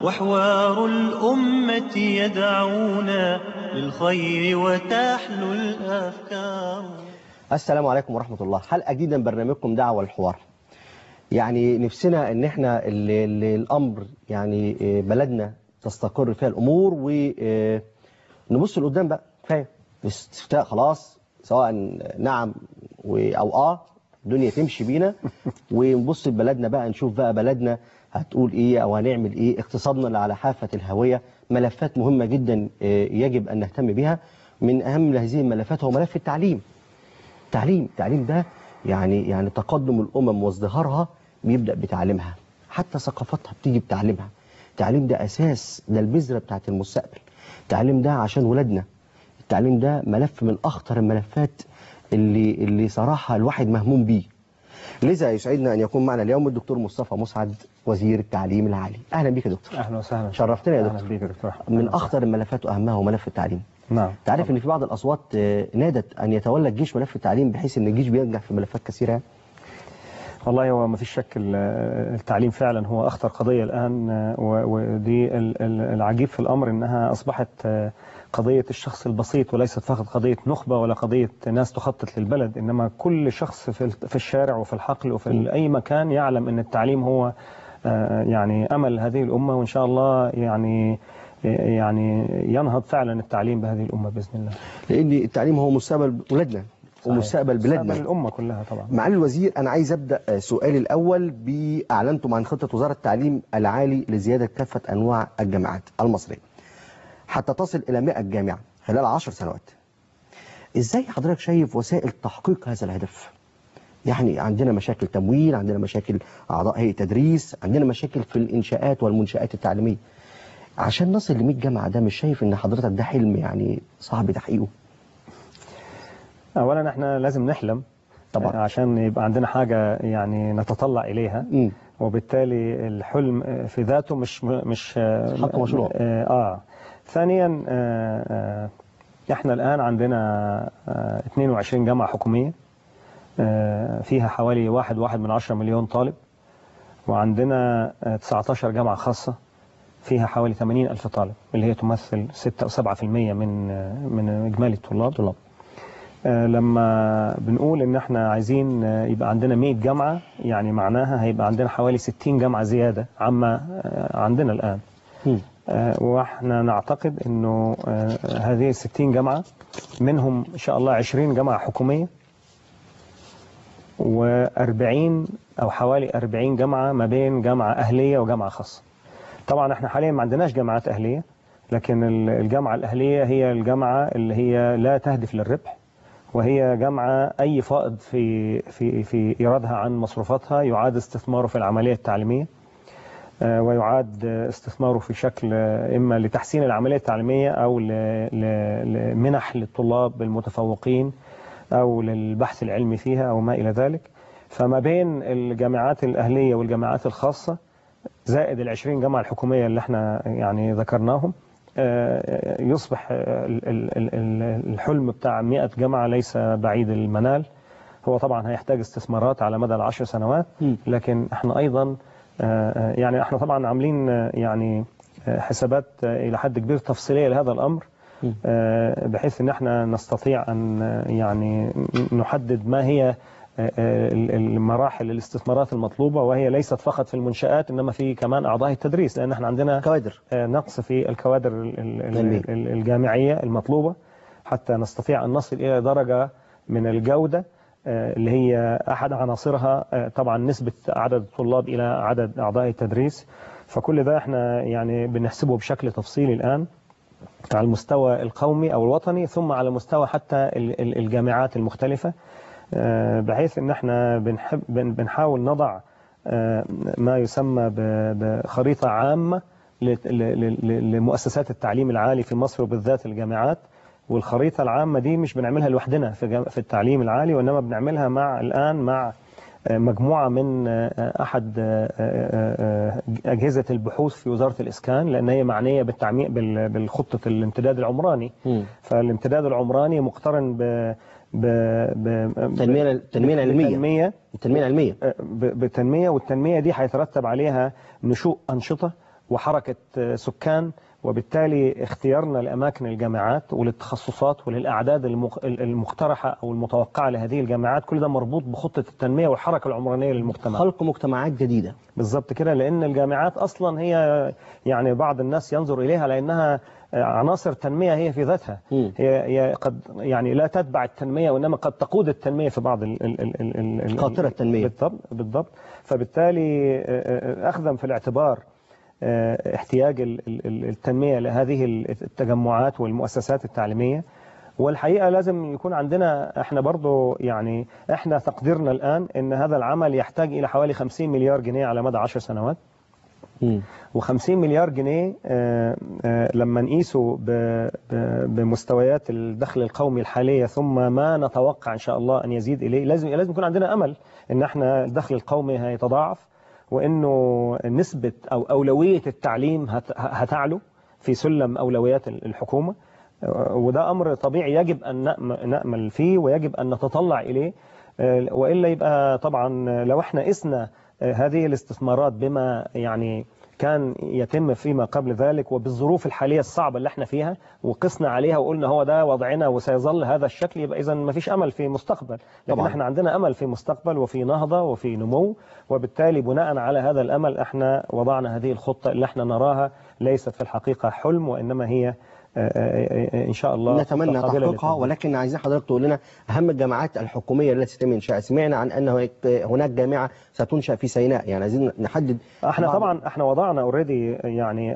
وحوار الأمة يدعونا للخير وتحلو الأفكار السلام عليكم ورحمة الله حلقة جديدة من برنامجكم دعوة للحوار يعني نفسنا ان احنا اللي اللي الامر يعني آه، بلدنا تستقر فيها الامور ونبص لقدام بقى كفايه الاستفتاء خلاص سواء نعم و- او اه الدنيا تمشي بينا ونبص لبلدنا بقى نشوف بقى بلدنا هتقول ايه او هنعمل ايه اقتصادنا اللي على حافة الهوية ملفات مهمة جدا آه، يجب ان نهتم بها من اهم هذه الملفات هو ملف التعليم التعليم التعليم ده يعني يعني تقدم الامم وازدهارها بيبدا بتعليمها حتى ثقافتها بتيجي بتعليمها التعليم ده اساس ده البذره بتاعت المستقبل التعليم ده عشان ولادنا التعليم ده ملف من اخطر الملفات اللي اللي صراحه الواحد مهموم بيه لذا يسعدنا ان يكون معنا اليوم الدكتور مصطفى مسعد وزير التعليم العالي اهلا بك يا دكتور اهلا وسهلا شرفتنا يا اهلا دكتور بيك يا دكتور أحمد. من أهلا وسهلا. اخطر الملفات واهمها هو ملف التعليم نعم تعرف ان في بعض الاصوات آه، نادت ان يتولى الجيش ملف التعليم بحيث ان الجيش بينجح في ملفات كثيره والله هو ما فيش شك ال- التعليم فعلا هو اخطر قضيه الان آه، و- ودي ال- ال- العجيب في الامر انها اصبحت آه، قضيه الشخص البسيط وليست فقط قضيه نخبه ولا قضيه ناس تخطط للبلد انما كل شخص في ال- في الشارع وفي الحقل وفي ال- اي مكان يعلم ان التعليم هو آه، يعني امل هذه الامه وان شاء الله يعني يعني ينهض فعلا التعليم بهذه الامه باذن الله لان التعليم هو مستقبل ولادنا ومستقبل مستقبل بلادنا الامه كلها طبعا معالي الوزير انا عايز ابدا آه، سؤالي الاول باعلنتم عن خطه وزاره التعليم العالي لزياده كافه انواع الجامعات المصريه حتى تصل الى 100 جامعه خلال 10 سنوات ازاي حضرتك شايف وسائل تحقيق هذا الهدف يعني عندنا مشاكل تمويل عندنا مشاكل اعضاء هيئه تدريس عندنا مشاكل في الانشاءات والمنشات التعليميه عشان نصل ل 100 جامعه ده مش شايف ان حضرتك ده حلم يعني صعب تحقيقه اولا احنا لازم نحلم طبعا. آه، عشان يبقى عندنا حاجه يعني نتطلع اليها مم. وبالتالي الحلم آه، في ذاته مش مش آه، حق مشروع. اه, آه. ثانيا آه آه احنا الان عندنا آه 22 جامعه حكوميه آه فيها حوالي واحد واحد من عشرة مليون طالب وعندنا آه 19 جامعه خاصه فيها حوالي 80 ألف طالب اللي هي تمثل 6 أو 7% من آه، من إجمالي الطلاب طلاب آه، لما بنقول ان احنا عايزين آه، يبقى عندنا 100 جامعة يعني معناها هيبقى عندنا حوالي 60 جامعة زيادة عما آه، عندنا الآن مم. آه، واحنا نعتقد انه آه، هذه ال 60 جامعة منهم ان شاء الله 20 جامعة حكومية و40 او حوالي 40 جامعة ما بين جامعة اهلية وجامعة خاصة طبعا احنا حاليا ما عندناش جامعات اهلية لكن ال- الجامعة الاهلية هي الجامعة اللي هي لا تهدف للربح وهي جامعة أي فائض في في في إيرادها عن مصروفاتها يعاد استثماره في العملية التعليمية آه، ويعاد آه، استثماره في شكل آه، إما لتحسين العملية التعليمية أو ل- ل- لمنح للطلاب المتفوقين أو للبحث العلمي فيها أو ما إلى ذلك فما بين الجامعات الأهلية والجامعات الخاصة زائد العشرين جامعة الحكومية اللي احنا يعني ذكرناهم آه، يصبح آه، ال- ال- ال- ال- الحلم بتاع 100 جامعة ليس بعيد المنال هو طبعا هيحتاج استثمارات على مدى العشر سنوات مم. لكن احنا ايضا آه، آه، يعني احنا طبعا عاملين آه، يعني آه، حسابات آه، الى حد كبير تفصيليه لهذا الامر مم. آه، بحيث ان احنا نستطيع ان آه، يعني نحدد ما هي آه، آه، المراحل الاستثمارات المطلوبه وهي ليست فقط في المنشات انما في كمان اعضاء التدريس لان احنا عندنا كوادر آه، نقص في الكوادر ال- ال- علمية. ال- الجامعية المطلوبة حتى نستطيع أن نصل إلى درجة من الجودة آه، اللي هي أحد عناصرها آه، طبعا نسبة عدد الطلاب إلى عدد أعضاء التدريس فكل ده احنا يعني بنحسبه بشكل تفصيلي الآن على المستوى القومي أو الوطني ثم على مستوى حتى ال- ال- الجامعات المختلفة آه، بحيث ان احنا بنحب بن- بنحاول نضع آه، ما يسمى ب- بخريطة عامة ل- ل- ل- لمؤسسات التعليم العالي في مصر وبالذات الجامعات والخريطة العامة دي مش بنعملها لوحدنا في جام- في التعليم العالي وإنما بنعملها مع الآن مع آه، مجموعة من آه، أحد آه، آه، آه، أجهزة البحوث في وزارة الإسكان لأن هي معنية بالتعميق بال- بالخطة الامتداد العمراني مم. فالامتداد العمراني مقترن ب ب ب التنمية التنمية العلمية بالتنمية التنمية العلمية ب- بالتنمية والتنمية دي هيترتب عليها نشوء أنشطة وحركة آه، سكان وبالتالي اختيارنا لأماكن الجامعات وللتخصصات وللأعداد المق- المقترحة أو المتوقعة لهذه الجامعات كل ده مربوط بخطة التنمية والحركة العمرانية للمجتمع خلق مجتمعات جديدة بالظبط كده لأن الجامعات أصلا هي يعني بعض الناس ينظر إليها لأنها عناصر تنمية هي في ذاتها مم. هي هي قد يعني لا تتبع التنمية وإنما قد تقود التنمية في بعض ال ال ال ال ال قاطرة التنمية. بالضبط بالضبط فبالتالي آه، آه، أخذا في الاعتبار آه، احتياج ال- ال- ال- التنمية لهذه التجمعات والمؤسسات التعليمية والحقيقة لازم يكون عندنا احنا برضو يعني احنا تقديرنا الآن ان هذا العمل يحتاج الى حوالي 50 مليار جنيه على مدى 10 سنوات مم. و50 مليار جنيه آه، آه، لما نقيسه ب- ب- بمستويات الدخل القومي الحالية ثم ما نتوقع إن شاء الله أن يزيد إليه لازم لازم يكون عندنا أمل إن احنا الدخل القومي هيتضاعف وإنه نسبة أو أولوية التعليم هت- هتعلو في سلم أولويات الحكومة آه، وده أمر طبيعي يجب أن نأم- نأمل فيه ويجب أن نتطلع إليه آه، وإلا يبقى طبعا لو احنا قسنا آه، هذه الاستثمارات بما يعني كان يتم فيما قبل ذلك وبالظروف الحالية الصعبة اللي احنا فيها وقسنا عليها وقلنا هو ده وضعنا وسيظل هذا الشكل يبقى إذا ما فيش أمل في مستقبل لكن طبعاً. احنا عندنا أمل في مستقبل وفي نهضة وفي نمو وبالتالي بناء على هذا الأمل احنا وضعنا هذه الخطة اللي احنا نراها ليست في الحقيقة حلم وإنما هي آه، آه، آه، إن شاء الله نتمنى خطة قابلة تحقيقها للتنفيذ. ولكن عايزين حضرتك تقول لنا أهم الجامعات الحكومية التي تم إنشاء سمعنا عن أن هناك- هناك جامعة ستنشأ في سيناء يعني عايزين نحدد احنا بعض- طبعا احنا وضعنا اوريدي يعني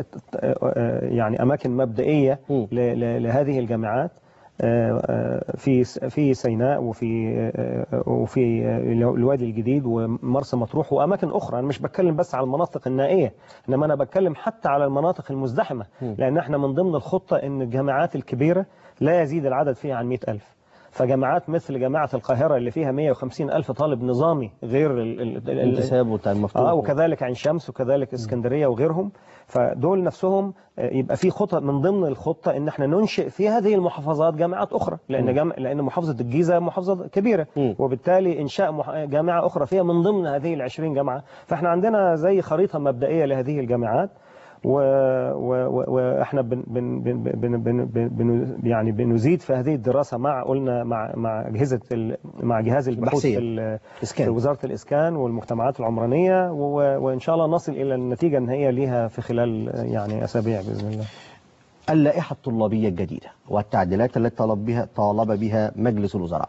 يعني اماكن مبدئيه مم. ل- ل- لهذه الجامعات آه، آه، في في سيناء وفي آه، وفي الوادي الجديد ومرسى مطروح واماكن اخرى انا مش بتكلم بس على المناطق النائيه انما انا بتكلم حتى على المناطق المزدحمه مم. لان احنا من ضمن الخطه ان الجامعات الكبيره لا يزيد العدد فيها عن 100000 فجامعات مثل جامعة القاهرة اللي فيها 150 ألف طالب نظامي غير ال- ال- ال- الانتساب والمفتوح اه وكذلك عين شمس وكذلك اسكندريه وغيرهم فدول نفسهم آه، يبقى في خطه من ضمن الخطه ان احنا ننشئ في هذه المحافظات جامعات اخرى لان جام... لان محافظه الجيزه محافظه كبيره مم. وبالتالي انشاء مح... جامعه اخرى فيها من ضمن هذه ال 20 جامعه فاحنا عندنا زي خريطه مبدئيه لهذه الجامعات و... و... و... واحنا بن... بن... بن... بن... بن... بن... بن... يعني بنزيد في هذه الدراسه مع قلنا مع مع اجهزه ال... مع جهاز البحوث البحثية. في ال... إسكان. في وزارة الإسكان والمجتمعات العمرانية و... وإن شاء الله نصل إلى النتيجة النهائية ليها في خلال يعني أسابيع بإذن الله اللائحة الطلابية الجديدة والتعديلات التي طلب بها طالب بها مجلس الوزراء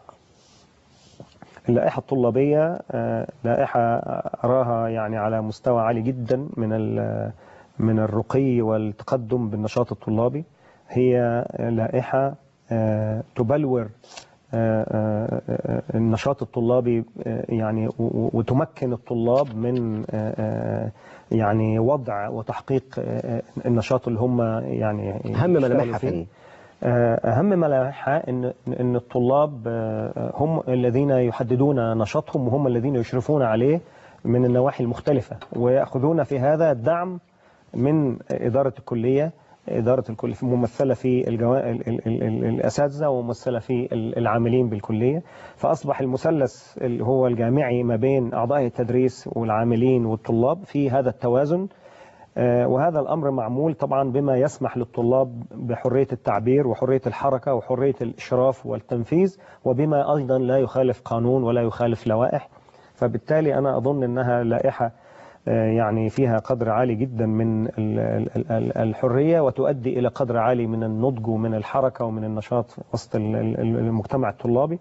اللائحة الطلابية آه، لائحة أراها يعني على مستوى عالي جدا من ال- من الرقي والتقدم بالنشاط الطلابي هي لائحة آه، تبلور آه، آه، آه، النشاط الطلابي آه، يعني و- و- وتمكن الطلاب من آه، آه، يعني وضع وتحقيق آه، آه، النشاط اللي هم يعني أهم ملامحها يشتغلوا فيه. فين؟ أهم ملامحها إن إن الطلاب آه، هم الذين يحددون نشاطهم وهم الذين يشرفون عليه من النواحي المختلفة ويأخذون في هذا الدعم من إدارة الكلية إدارة الكلية ممثلة في الجوا... ال... ال... ال... ال... الأساتذة وممثلة في ال- العاملين بالكلية فأصبح المثلث اللي هو الجامعي ما بين أعضاء التدريس والعاملين والطلاب في هذا التوازن آه، وهذا الأمر معمول طبعا بما يسمح للطلاب بحرية التعبير وحرية الحركة وحرية الإشراف والتنفيذ وبما أيضا لا يخالف قانون ولا يخالف لوائح فبالتالي أنا أظن أنها لائحة آه، يعني فيها قدر عالي جدا من ال- ال- ال- الحرية وتؤدي إلى قدر عالي من النضج ومن الحركة ومن النشاط وسط ال- ال- المجتمع الطلابي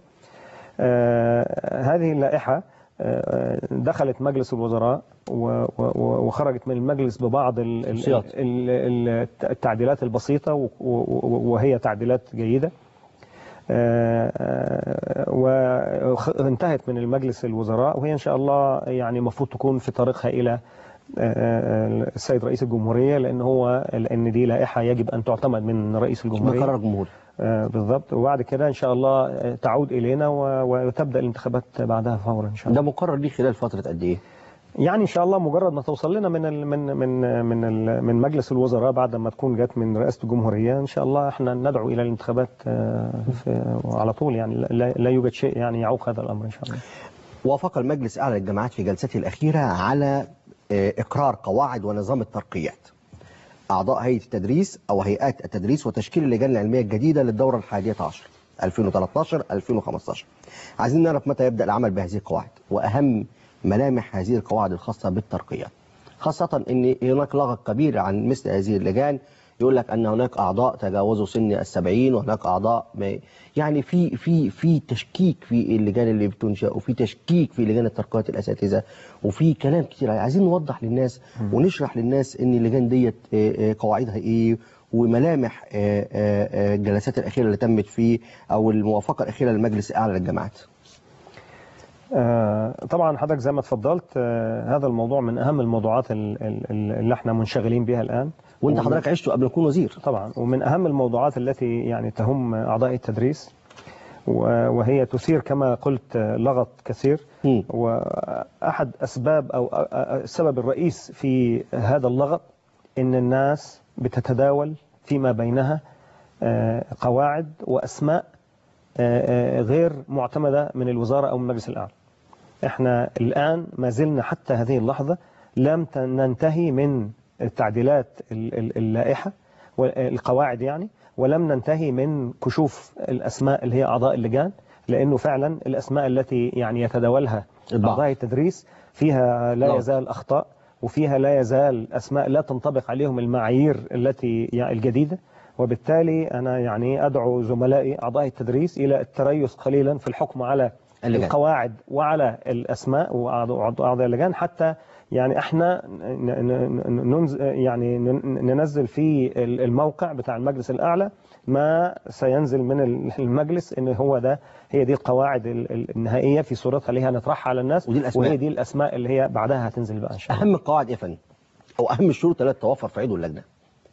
آه، هذه اللائحة آه، دخلت مجلس الوزراء و- و- وخرجت من المجلس ببعض ال- ال- توصيات. ال- ال- التعديلات البسيطة و- و- وهي تعديلات جيدة آه، آه، وانتهت من المجلس الوزراء وهي إن شاء الله يعني المفروض تكون في طريقها إلى آه، آه، السيد رئيس الجمهورية لأن هو لأن دي لائحة يجب أن تعتمد من رئيس الجمهورية بقرار جمهوري آه، بالضبط وبعد كده ان شاء الله آه، تعود الينا و- وتبدا الانتخابات بعدها فورا ان شاء الله ده مقرر ليه خلال فترة قد إيه؟ يعني ان شاء الله مجرد ما توصل لنا من ال من من من ال من مجلس الوزراء بعد ما تكون جت من رئاسه الجمهوريه ان شاء الله احنا ندعو الى الانتخابات آه، في على طول يعني لا, لا يوجد شيء يعني يعوق هذا الامر ان شاء الله وافق المجلس أعلى للجامعات في جلسته الأخيرة على آه، إقرار قواعد ونظام الترقيات أعضاء هيئة التدريس أو هيئات التدريس وتشكيل اللجان العلمية الجديدة للدورة الحادية عشر 2013-2015 عايزين نعرف متى يبدأ العمل بهذه القواعد وأهم ملامح هذه القواعد الخاصة بالترقيات خاصة أن هناك لغط كبير عن مثل هذه اللجان يقول لك أن هناك أعضاء تجاوزوا سن السبعين وهناك أعضاء ما يعني في في في تشكيك في اللجان اللي بتنشأ وفي تشكيك في لجان الترقيات الأساتذة وفي كلام كتير عايزين نوضح للناس ونشرح للناس أن اللجان ديت آه، آه، قواعدها إيه وملامح آه، آه، آه، الجلسات الأخيرة اللي تمت فيه أو الموافقة الأخيرة للمجلس الأعلى للجامعات آه، طبعا حضرتك زي ما اتفضلت آه، هذا الموضوع من اهم الموضوعات ال- ال- ال- اللي احنا منشغلين بها الان وانت ومن- حضرتك عشته قبل ما تكون وزير طبعا ومن اهم الموضوعات التي يعني تهم اعضاء التدريس و- وهي تثير كما قلت آه، لغط كثير مم. واحد اسباب او آه، آه، السبب الرئيس في هذا اللغط ان الناس بتتداول فيما بينها آه، قواعد واسماء آه، آه، غير معتمده من الوزاره او من المجلس الاعلى. احنا الان ما زلنا حتى هذه اللحظه لم ت- ننتهي من تعديلات ال- ال- اللائحه والقواعد يعني ولم ننتهي من كشوف الاسماء اللي هي اعضاء اللجان لانه فعلا الاسماء التي يعني يتداولها البعض. اعضاء التدريس فيها لا نعم. يزال اخطاء وفيها لا يزال اسماء لا تنطبق عليهم المعايير التي يعني الجديده وبالتالي انا يعني ادعو زملائي اعضاء التدريس الى التريث قليلا في الحكم على اللجان. القواعد وعلى الاسماء واعضاء اللجان حتى يعني احنا ن- ن- ننز يعني ن- ننزل في الموقع بتاع المجلس الاعلى ما سينزل من المجلس ان هو ده هي دي القواعد ال- ال- النهائيه في صورتها اللي هي هنطرحها على الناس ودي الأسماء. وهي دي الاسماء اللي هي بعدها هتنزل بقى ان شاء الله أهم القواعد إيه يا فندم أو أهم الشروط التي توفر في عضو اللجنة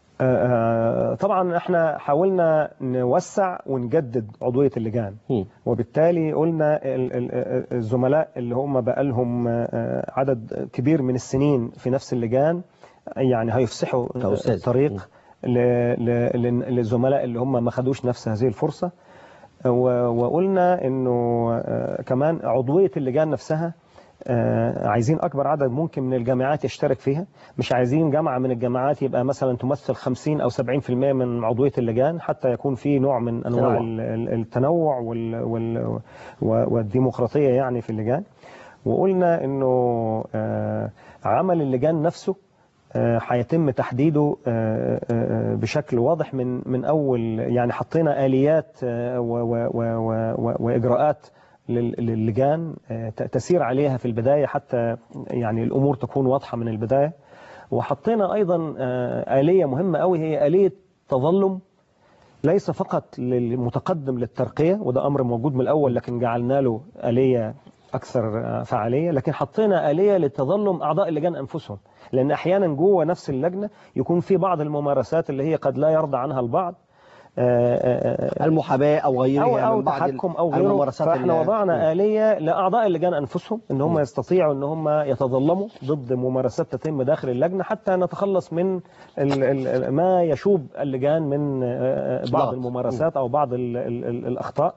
آه، طبعا احنا حاولنا نوسع ونجدد عضويه اللجان مم. وبالتالي قلنا ال- ال- الزملاء اللي هم بقى لهم آه، عدد كبير من السنين في نفس اللجان يعني هيفسحوا كأستاذ. الطريق ل- ل- لل- للزملاء اللي هم ما خدوش نفس هذه الفرصة و- وقلنا انه آه، كمان عضوية اللجان نفسها آه، عايزين اكبر عدد ممكن من الجامعات يشترك فيها مش عايزين جامعة من الجامعات يبقى مثلا تمثل 50 او 70% من عضوية اللجان حتى يكون في نوع من انواع تنوع. ال- ال- التنوع وال وال و- والديمقراطية يعني في اللجان وقلنا انه آه، عمل اللجان نفسه آه، هيتم تحديده آه، آه، بشكل واضح من من اول يعني حطينا اليات آه، و- و- و- و- و- واجراءات لل- للجان آه، ت- تسير عليها في البدايه حتى يعني الامور تكون واضحه من البدايه وحطينا ايضا آه، اليه مهمه قوي هي اليه تظلم ليس فقط للمتقدم للترقية وده أمر موجود من الأول لكن جعلنا له آلية أكثر آه، فعالية لكن حطينا آلية لتظلم أعضاء اللجان أنفسهم لأن أحيانا جوه نفس اللجنة يكون في بعض الممارسات اللي هي قد لا يرضى عنها البعض آه، آه، آه، المحاباة أو غيرها أو أو من بعض ال- تحكم أو غيره الممارسات فإحنا ال- وضعنا آلية لأعضاء اللجان أنفسهم إن هم يستطيعوا إن هم يتظلموا ضد ممارسات تتم داخل اللجنة حتى نتخلص من ال ال ما يشوب اللجان من آه، بعض ضغط. الممارسات أو بعض ال ال ال الأخطاء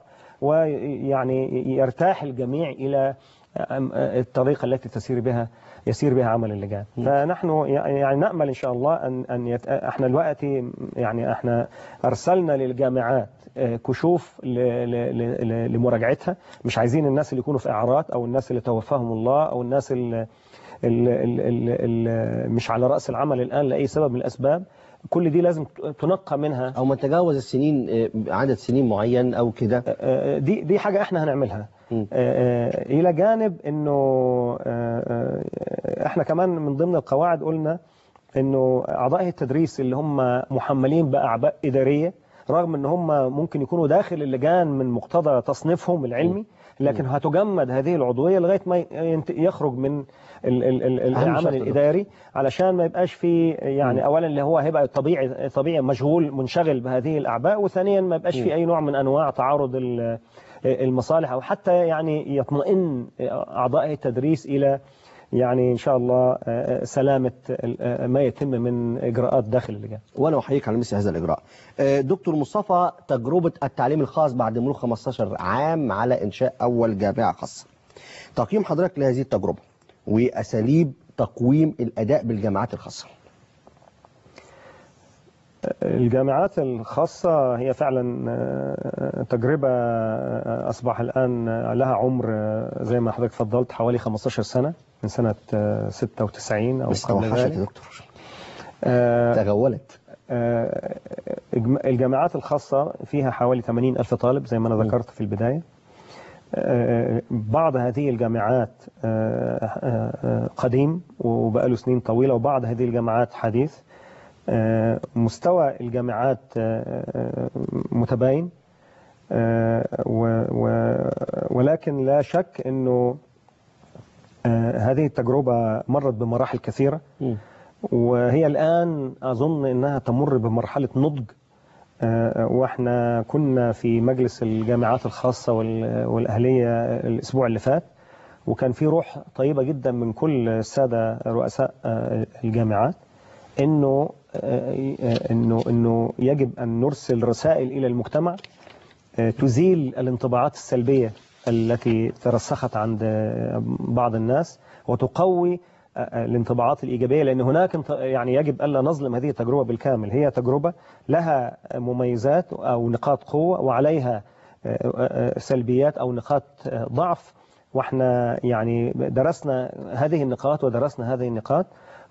ويعني يرتاح الجميع إلى آه، الطريقة التي تسير بها يسير بها عمل اللجان فنحن يعني نأمل إن شاء الله أن أن يت... احنا دلوقتي يعني احنا أرسلنا للجامعات آه، كشوف ل... ل... ل... لمراجعتها مش عايزين الناس اللي يكونوا في إعارات أو الناس اللي توفاهم الله أو الناس اللي ال ال ال ال مش على رأس العمل الآن لأي سبب من الأسباب كل دي لازم تنقى منها أو من تجاوز السنين آه، عدد سنين معين أو كده آه، دي دي حاجة احنا هنعملها مم. آه، آه، إلى جانب إنه آه، آه، احنا كمان من ضمن القواعد قلنا إنه أعضاء التدريس اللي هم محملين بأعباء إدارية رغم إن هم ممكن يكونوا داخل اللجان من مقتضى تصنيفهم العلمي لكن هتجمد هذه العضوية لغاية ما ينت- يخرج من ال- ال- ال- أهم شرط العمل ده. الإداري علشان ما يبقاش في يعني أولا اللي هو هيبقى طبيعي طبيعي مشغول منشغل بهذه الأعباء وثانيا ما يبقاش في أي نوع من أنواع تعارض ال- المصالح أو حتى يعني يطمئن أعضاء التدريس إلى يعني إن شاء الله سلامة ما يتم من إجراءات داخل اللجان وأنا أحييك على مثل هذا الإجراء آه، دكتور مصطفى تجربة التعليم الخاص بعد مرور 15 عام على إنشاء أول جامعة خاصة تقييم حضرتك لهذه التجربة وأساليب تقويم الأداء بالجامعات الخاصة الجامعات الخاصة هي فعلا آه، تجربة آه، أصبح الآن لها عمر آه، زي ما حضرتك فضلت حوالي 15 سنة من سنة آه، 96 أو بس قبل توحشت يا ذلك دكتور آه، تغولت آه، الجم- الجامعات الخاصة فيها حوالي 80 ألف طالب زي ما أنا ذكرت في البداية آه، بعض هذه الجامعات آه، آه، آه، قديم وبقاله سنين طويلة وبعض هذه الجامعات حديث آه، مستوى الجامعات آه، آه، متباين آه، و- و- ولكن لا شك أنه آه، هذه التجربة مرت بمراحل كثيرة مم. وهي الآن أظن أنها تمر بمرحلة نضج آه، واحنا كنا في مجلس الجامعات الخاصة وال- والأهلية الأسبوع اللي فات وكان في روح طيبة جدا من كل السادة رؤساء آه، الجامعات انه آه، آه، انه انه يجب ان نرسل رسائل الى المجتمع آه، تزيل الانطباعات السلبية التي ترسخت عند آه، بعض الناس وتقوي آه، آه، الانطباعات الإيجابية لأن هناك انط- يعني يجب ألا نظلم هذه التجربة بالكامل هي تجربة لها مميزات أو نقاط قوة وعليها آه، آه، سلبيات أو نقاط آه، ضعف واحنا يعني درسنا هذه النقاط ودرسنا هذه النقاط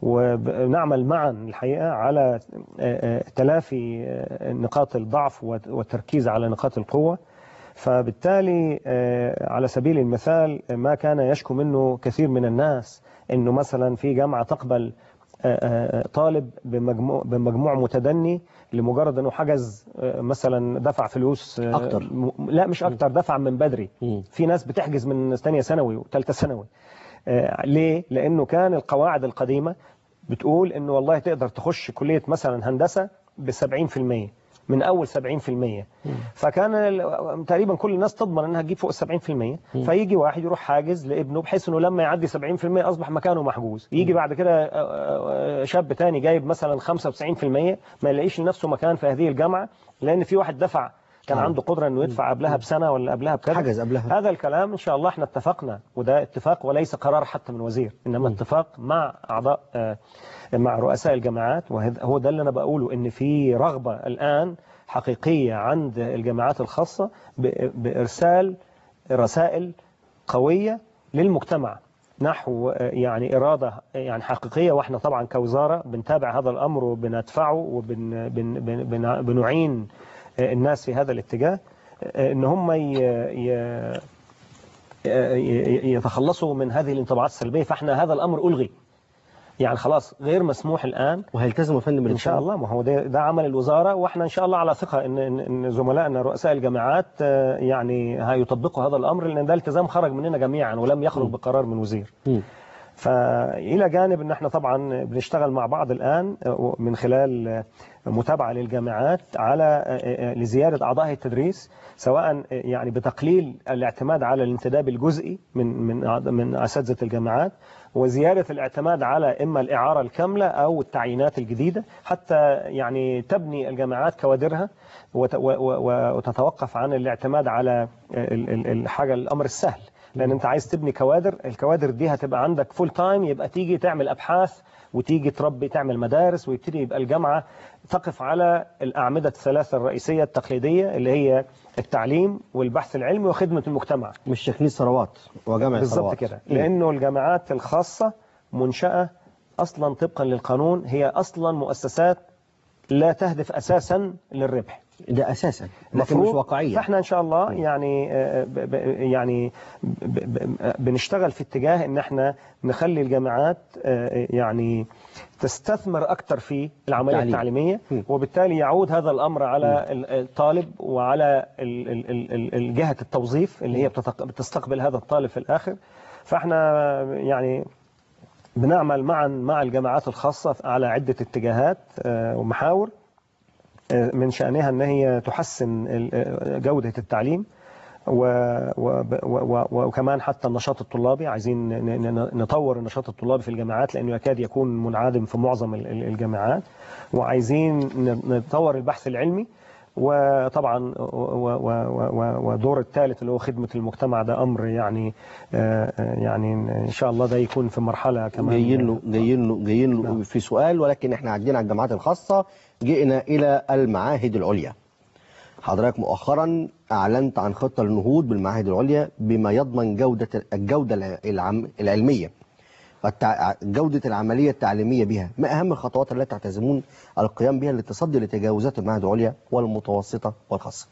ونعمل معا الحقيقة على آه، آه، تلافي آه، نقاط الضعف والت- والتركيز على نقاط القوة فبالتالي آه، على سبيل المثال ما كان يشكو منه كثير من الناس انه مثلا في جامعة تقبل آه، آه، طالب بمجموع بمجموع متدني لمجرد انه حجز آه، مثلا دفع فلوس آه، أكتر. م- لا مش اكتر دفع من بدري مم. في ناس بتحجز من ثانيه ثانوي وثالثه ثانوي آه، ليه لانه كان القواعد القديمه بتقول انه والله تقدر تخش كليه مثلا هندسه ب 70% من اول 70% فكان ال- تقريبا كل الناس تضمن انها تجيب فوق ال 70% فيجي واحد يروح حاجز لابنه بحيث انه لما يعدي 70% اصبح مكانه محجوز يجي بعد كده آه، آه، شاب تاني جايب مثلا 95% ما يلاقيش لنفسه مكان في هذه الجامعه لان في واحد دفع كان آه. عنده قدره انه يدفع قبلها بسنه ولا قبلها بكذا حجز قبلها. هذا الكلام ان شاء الله احنا اتفقنا وده اتفاق وليس قرار حتى من وزير انما اتفاق مع اعضاء آه، مع رؤساء الجامعات وهو ده اللي انا بقوله ان في رغبه الان حقيقيه عند الجامعات الخاصه ب- بارسال رسائل قويه للمجتمع نحو آه، يعني إرادة آه، يعني حقيقية وإحنا طبعا كوزارة بنتابع هذا الأمر وبندفعه وبنعين الناس في هذا الاتجاه آه، إن هم ي- ي- ي- يتخلصوا من هذه الانطباعات السلبية فإحنا هذا الأمر ألغي يعني خلاص غير مسموح الآن وهيلتزموا يا فندم ان شاء الله ما هو ده, ده عمل الوزاره واحنا ان شاء الله على ثقه ان ان إن زملائنا رؤساء الجامعات آه، يعني هيطبقوا هذا الامر لان ده التزام خرج مننا جميعا ولم يخرج بقرار من وزير. مم. فإلى جانب أن احنا طبعا بنشتغل مع بعض الآن آه، من خلال آه، متابعة للجامعات على آه، آه، لزيادة أعضاء التدريس سواء آه، يعني بتقليل الاعتماد على الانتداب الجزئي من من أعض- من أساتذة الجامعات وزيادة الاعتماد على إما الإعارة الكاملة أو التعيينات الجديدة حتى يعني تبني الجامعات كوادرها وت- و- و- وتتوقف عن الاعتماد على ال- ال- الحاجة الأمر السهل لان انت عايز تبني كوادر الكوادر دي هتبقى عندك فول تايم يبقى تيجي تعمل ابحاث وتيجي تربي تعمل مدارس ويبتدي يبقى الجامعه تقف على الاعمده الثلاثه الرئيسيه التقليديه اللي هي التعليم والبحث العلمي وخدمه المجتمع مش تكنيس ثروات وجامع بالظبط ثروات كده مم. لانه الجامعات الخاصه منشاه اصلا طبقا للقانون هي اصلا مؤسسات لا تهدف اساسا للربح ده اساسا لكن مش مفروض. واقعيه فاحنا ان شاء الله يعني آه، ب- ب- يعني ب- ب- بنشتغل في اتجاه ان احنا نخلي الجامعات آه، يعني تستثمر اكثر في العمليه التعليم. التعليميه م. وبالتالي يعود هذا الامر على ال- الطالب وعلى ال- ال- ال- ال- ال- جهه التوظيف اللي هي بتتق- بتستقبل هذا الطالب في الاخر فاحنا يعني بنعمل معا مع الجامعات الخاصه على عده اتجاهات آه، ومحاور من شأنها أن هي تحسن ال- جودة التعليم و- و- و- وكمان حتى النشاط الطلابي عايزين ن- ن- نطور النشاط الطلابي في الجامعات لأنه يكاد يكون منعدم في معظم ال- ال- الجامعات وعايزين ن- نطور البحث العلمي وطبعا و- و- و- و- ودور الثالث اللي هو خدمة المجتمع ده أمر يعني آه، آه، يعني إن شاء الله ده يكون في مرحلة كمان جايين له جايين له جايين له نعم. في سؤال ولكن احنا عدينا على الجامعات الخاصة جئنا إلى المعاهد العليا حضرتك مؤخرا أعلنت عن خطة للنهوض بالمعاهد العليا بما يضمن جودة الجودة الع- العم العلمية والتع- جودة العملية التعليمية بها ما أهم الخطوات التي تعتزمون القيام بها للتصدي لتجاوزات المعاهد العليا والمتوسطة والخاصة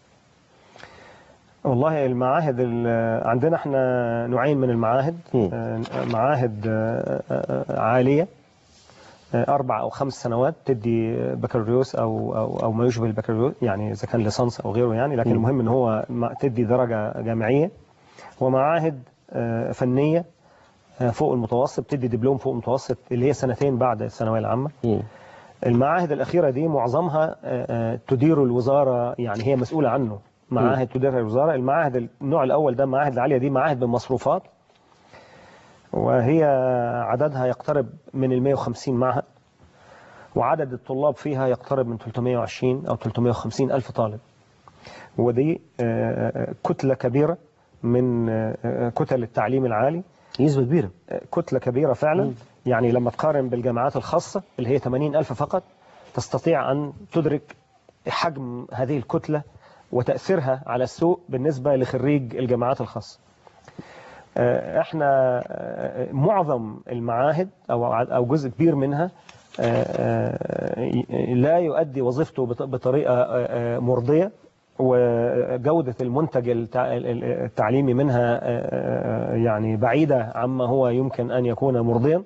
والله المعاهد ال- عندنا احنا نوعين من المعاهد مم. آه، معاهد آه، آه، عالية آه، أربع أو خمس سنوات تدي بكالوريوس أو أو أو ما يشبه البكالوريوس يعني إذا كان ليسانس أو غيره يعني لكن مم. المهم إن هو ما- تدي درجة جامعية ومعاهد آه، فنية آه، فوق المتوسط تدي دبلوم فوق المتوسط اللي هي سنتين بعد الثانوية العامة مم. المعاهد الأخيرة دي معظمها آه، آه، تدير الوزارة يعني هي مسؤولة عنه معاهد تديرها الوزارة المعاهد النوع الأول ده المعاهد العالية دي معاهد بالمصروفات وهي عددها يقترب من ال 150 معهد وعدد الطلاب فيها يقترب من 320 أو 350 ألف طالب ودي آه، آه، كتلة كبيرة من آه، آه، كتل التعليم العالي نسبة كبيرة كتلة كبيرة فعلا يعني لما تقارن بالجامعات الخاصة اللي هي 80 ألف فقط تستطيع أن تدرك حجم هذه الكتلة وتأثيرها على السوق بالنسبة لخريج الجامعات الخاصة آه، احنا آه، معظم المعاهد او او جزء كبير منها آه، آه، لا يؤدي وظيفته بط- بطريقه آه، آه، مرضيه وجوده المنتج التع- التعليمي منها آه، آه، يعني بعيده عما هو يمكن ان يكون مرضيا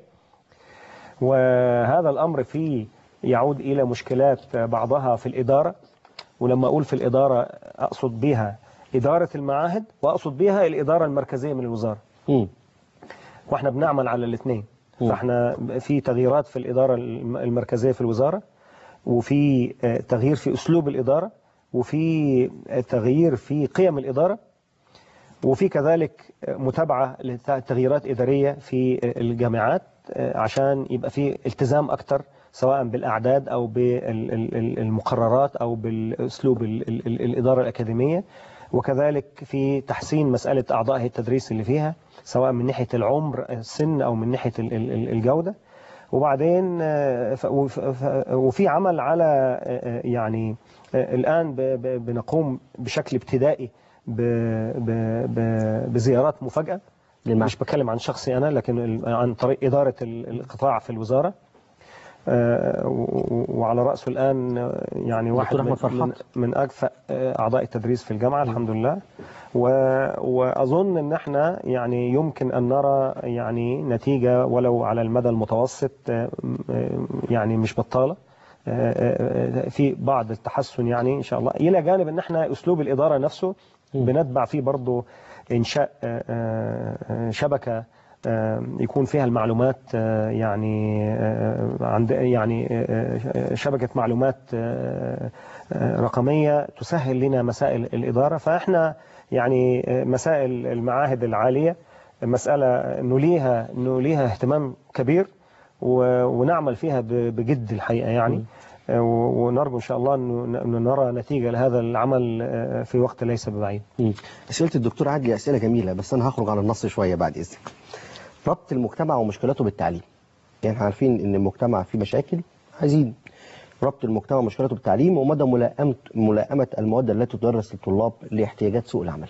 وهذا الامر فيه يعود الى مشكلات بعضها في الاداره ولما اقول في الاداره اقصد بها اداره المعاهد واقصد بها الاداره المركزيه من الوزاره مم. واحنا بنعمل على الاثنين مم. فاحنا في تغييرات في الإدارة الم- المركزية في الوزارة وفي آه، تغيير في أسلوب الإدارة وفي آه، تغيير في قيم الإدارة وفي كذلك آه، متابعة لتغييرات إدارية في آه، الجامعات آه، عشان يبقى في التزام أكتر سواء بالأعداد أو بالمقررات أو بالأسلوب ال- ال- ال- الإدارة الأكاديمية وكذلك في تحسين مسألة أعضاء هيئة التدريس اللي فيها سواء من ناحية العمر السن أو من ناحية ال- ال- ال- الجودة وبعدين آه، ف- وف- ف- وفي عمل على آه، آه، يعني آه، الآن ب- ب- بنقوم بشكل ابتدائي ب- ب- ب- بزيارات مفاجأة للمعهد. مش بتكلم عن شخصي أنا لكن ال- عن طريق إدارة ال- القطاع في الوزارة آه، و- وعلى رأسه الآن آه، يعني واحد أحمد من, فرحات. من, من أكفأ آه، أعضاء التدريس في الجامعة الحمد لله و- وأظن أن احنا يعني يمكن أن نرى يعني نتيجة ولو على المدى المتوسط آه، آه، يعني مش بطالة آه، آه، في بعض التحسن يعني إن شاء الله إلى جانب أن احنا أسلوب الإدارة نفسه بنتبع فيه برضه إنشاء آه، آه، شبكة آه، يكون فيها المعلومات آه، يعني آه، عند يعني آه، شبكة معلومات آه، آه، رقمية تسهل لنا مسائل الإدارة فإحنا يعني آه، مسائل المعاهد العالية مسألة نوليها نوليها اهتمام كبير و- ونعمل فيها ب- بجد الحقيقة يعني آه، و- ونرجو إن شاء الله أن أن نرى نتيجة لهذا العمل آه، في وقت ليس ببعيد مم. أسئلة الدكتور عادل أسئلة جميلة بس أنا هخرج عن النص شوية بعد إذنك ربط المجتمع ومشكلاته بالتعليم يعني احنا عارفين إن المجتمع فيه مشاكل عايزين ربط المجتمع ومشكلاته بالتعليم ومدى ملائمة ملائمة المواد التي تدرس للطلاب لاحتياجات سوق العمل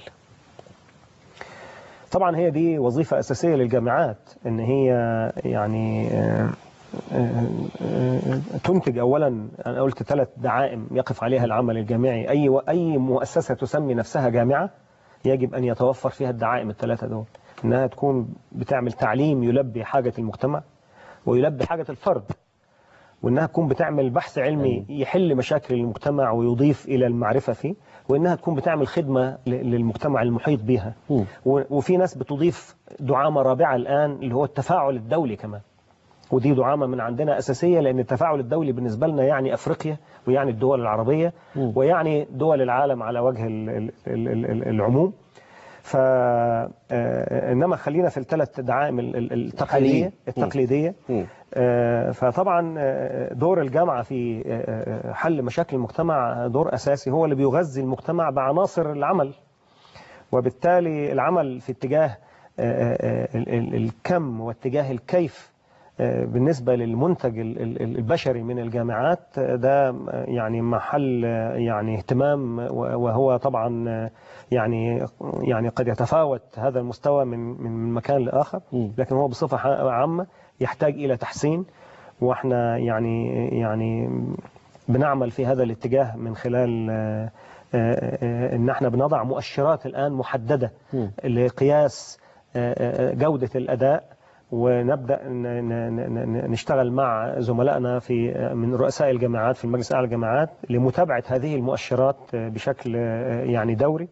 طبعا هي دي وظيفة أساسية للجامعات إن هي يعني آه، آه، آه، تنتج أولا أنا قلت ثلاث دعائم يقف عليها العمل الجامعي أي أي مؤسسة تسمي نفسها جامعة يجب أن يتوفر فيها الدعائم الثلاثة دول إنها تكون بتعمل تعليم يلبي حاجة المجتمع ويلبي حاجة الفرد وانها تكون بتعمل بحث علمي يحل مشاكل المجتمع ويضيف الى المعرفه فيه وانها تكون بتعمل خدمه ل- للمجتمع المحيط بها مم. و- وفي ناس بتضيف دعامه رابعه الان اللي هو التفاعل الدولي كمان ودي دعامه من عندنا اساسيه لان التفاعل الدولي بالنسبه لنا يعني افريقيا ويعني الدول العربيه مم. ويعني دول العالم على وجه ال- ال- ال- ال- العموم ف آه، انما خلينا في الثلاث دعائم ال- ال- التقليديه حاليا. التقليديه مم. آه، فطبعا آه، دور الجامعه في آه، آه، حل مشاكل المجتمع دور اساسي هو اللي بيغذي المجتمع بعناصر العمل وبالتالي العمل في اتجاه آه، آه، ال- ال- الكم واتجاه الكيف آه، بالنسبة للمنتج ال- ال- البشري من الجامعات آه، ده آه، يعني محل آه، يعني اهتمام و- وهو طبعا آه، يعني يعني قد يتفاوت هذا المستوى من من مكان لآخر مم. لكن هو بصفة ح- عامة يحتاج إلى تحسين واحنا يعني يعني بنعمل في هذا الاتجاه من خلال آه، آه، آه، ان احنا بنضع مؤشرات الان محدده مم. لقياس آه، آه، جوده الاداء ونبدا ن- ن- ن- ن- نشتغل مع زملائنا في آه، من رؤساء الجامعات في المجلس الاعلى للجامعات لمتابعه هذه المؤشرات آه، بشكل آه، يعني دوري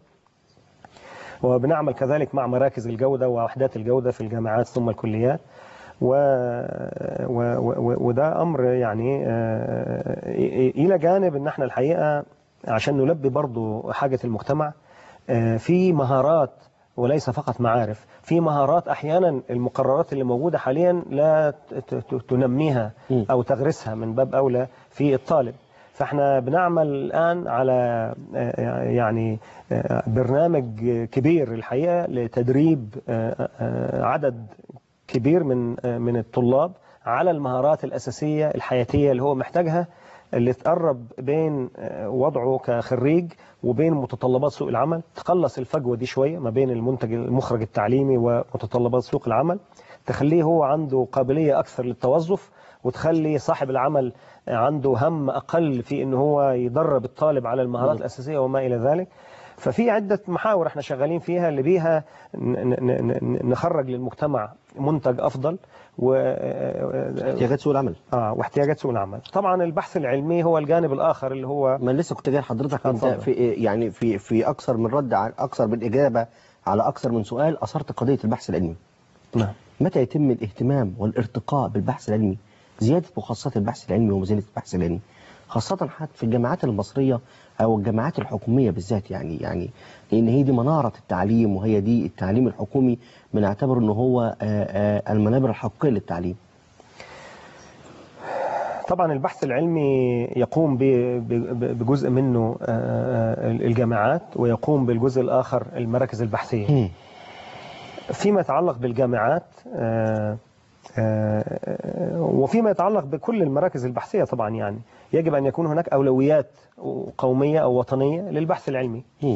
وبنعمل كذلك مع مراكز الجودة ووحدات الجودة في الجامعات ثم الكليات و... و... و... وده أمر يعني آه، إلى جانب أن احنا الحقيقة عشان نلبي برضو حاجة المجتمع آه، في مهارات وليس فقط معارف في مهارات أحيانا المقررات اللي موجودة حاليا لا ت- ت- تنميها م. أو تغرسها من باب أولى في الطالب فاحنا بنعمل الآن على آه، يعني آه، برنامج كبير الحقيقة لتدريب آه، آه، عدد كبير من آه، من الطلاب على المهارات الأساسية الحياتية اللي هو محتاجها اللي تقرب بين آه، وضعه كخريج وبين متطلبات سوق العمل تقلص الفجوة دي شوية ما بين المنتج المخرج التعليمي ومتطلبات سوق العمل تخليه هو عنده قابلية أكثر للتوظف وتخلي صاحب العمل عنده هم أقل في أنه هو يدرب الطالب على المهارات الأساسية وما إلى ذلك ففي عدة محاور احنا شغالين فيها اللي بيها ن- ن- ن- نخرج للمجتمع منتج أفضل و احتياجات سوق العمل آه واحتياجات سوق العمل طبعا البحث العلمي هو الجانب الآخر اللي هو ما أنا لسه كنت جاي لحضرتك انت اتفضل. في يعني في في اكثر من رد على اكثر من اجابه على اكثر من سؤال اثرت قضيه البحث العلمي نعم متى يتم الاهتمام والارتقاء بالبحث العلمي زياده مخصصات البحث العلمي وميزانيه البحث العلمي خاصه حتى في الجامعات المصريه او الجامعات الحكوميه بالذات يعني يعني لان هي دي مناره التعليم وهي دي التعليم الحكومي بنعتبر ان هو آه، آه، المنابر الحقيقيه للتعليم طبعا البحث العلمي يقوم ب- ب- بجزء منه آه، آه، الجامعات ويقوم بالجزء الآخر المراكز البحثية فيما يتعلق بالجامعات آه، آه، وفيما يتعلق بكل المراكز البحثية طبعا يعني يجب أن يكون هناك أولويات قومية أو وطنية للبحث العلمي مم.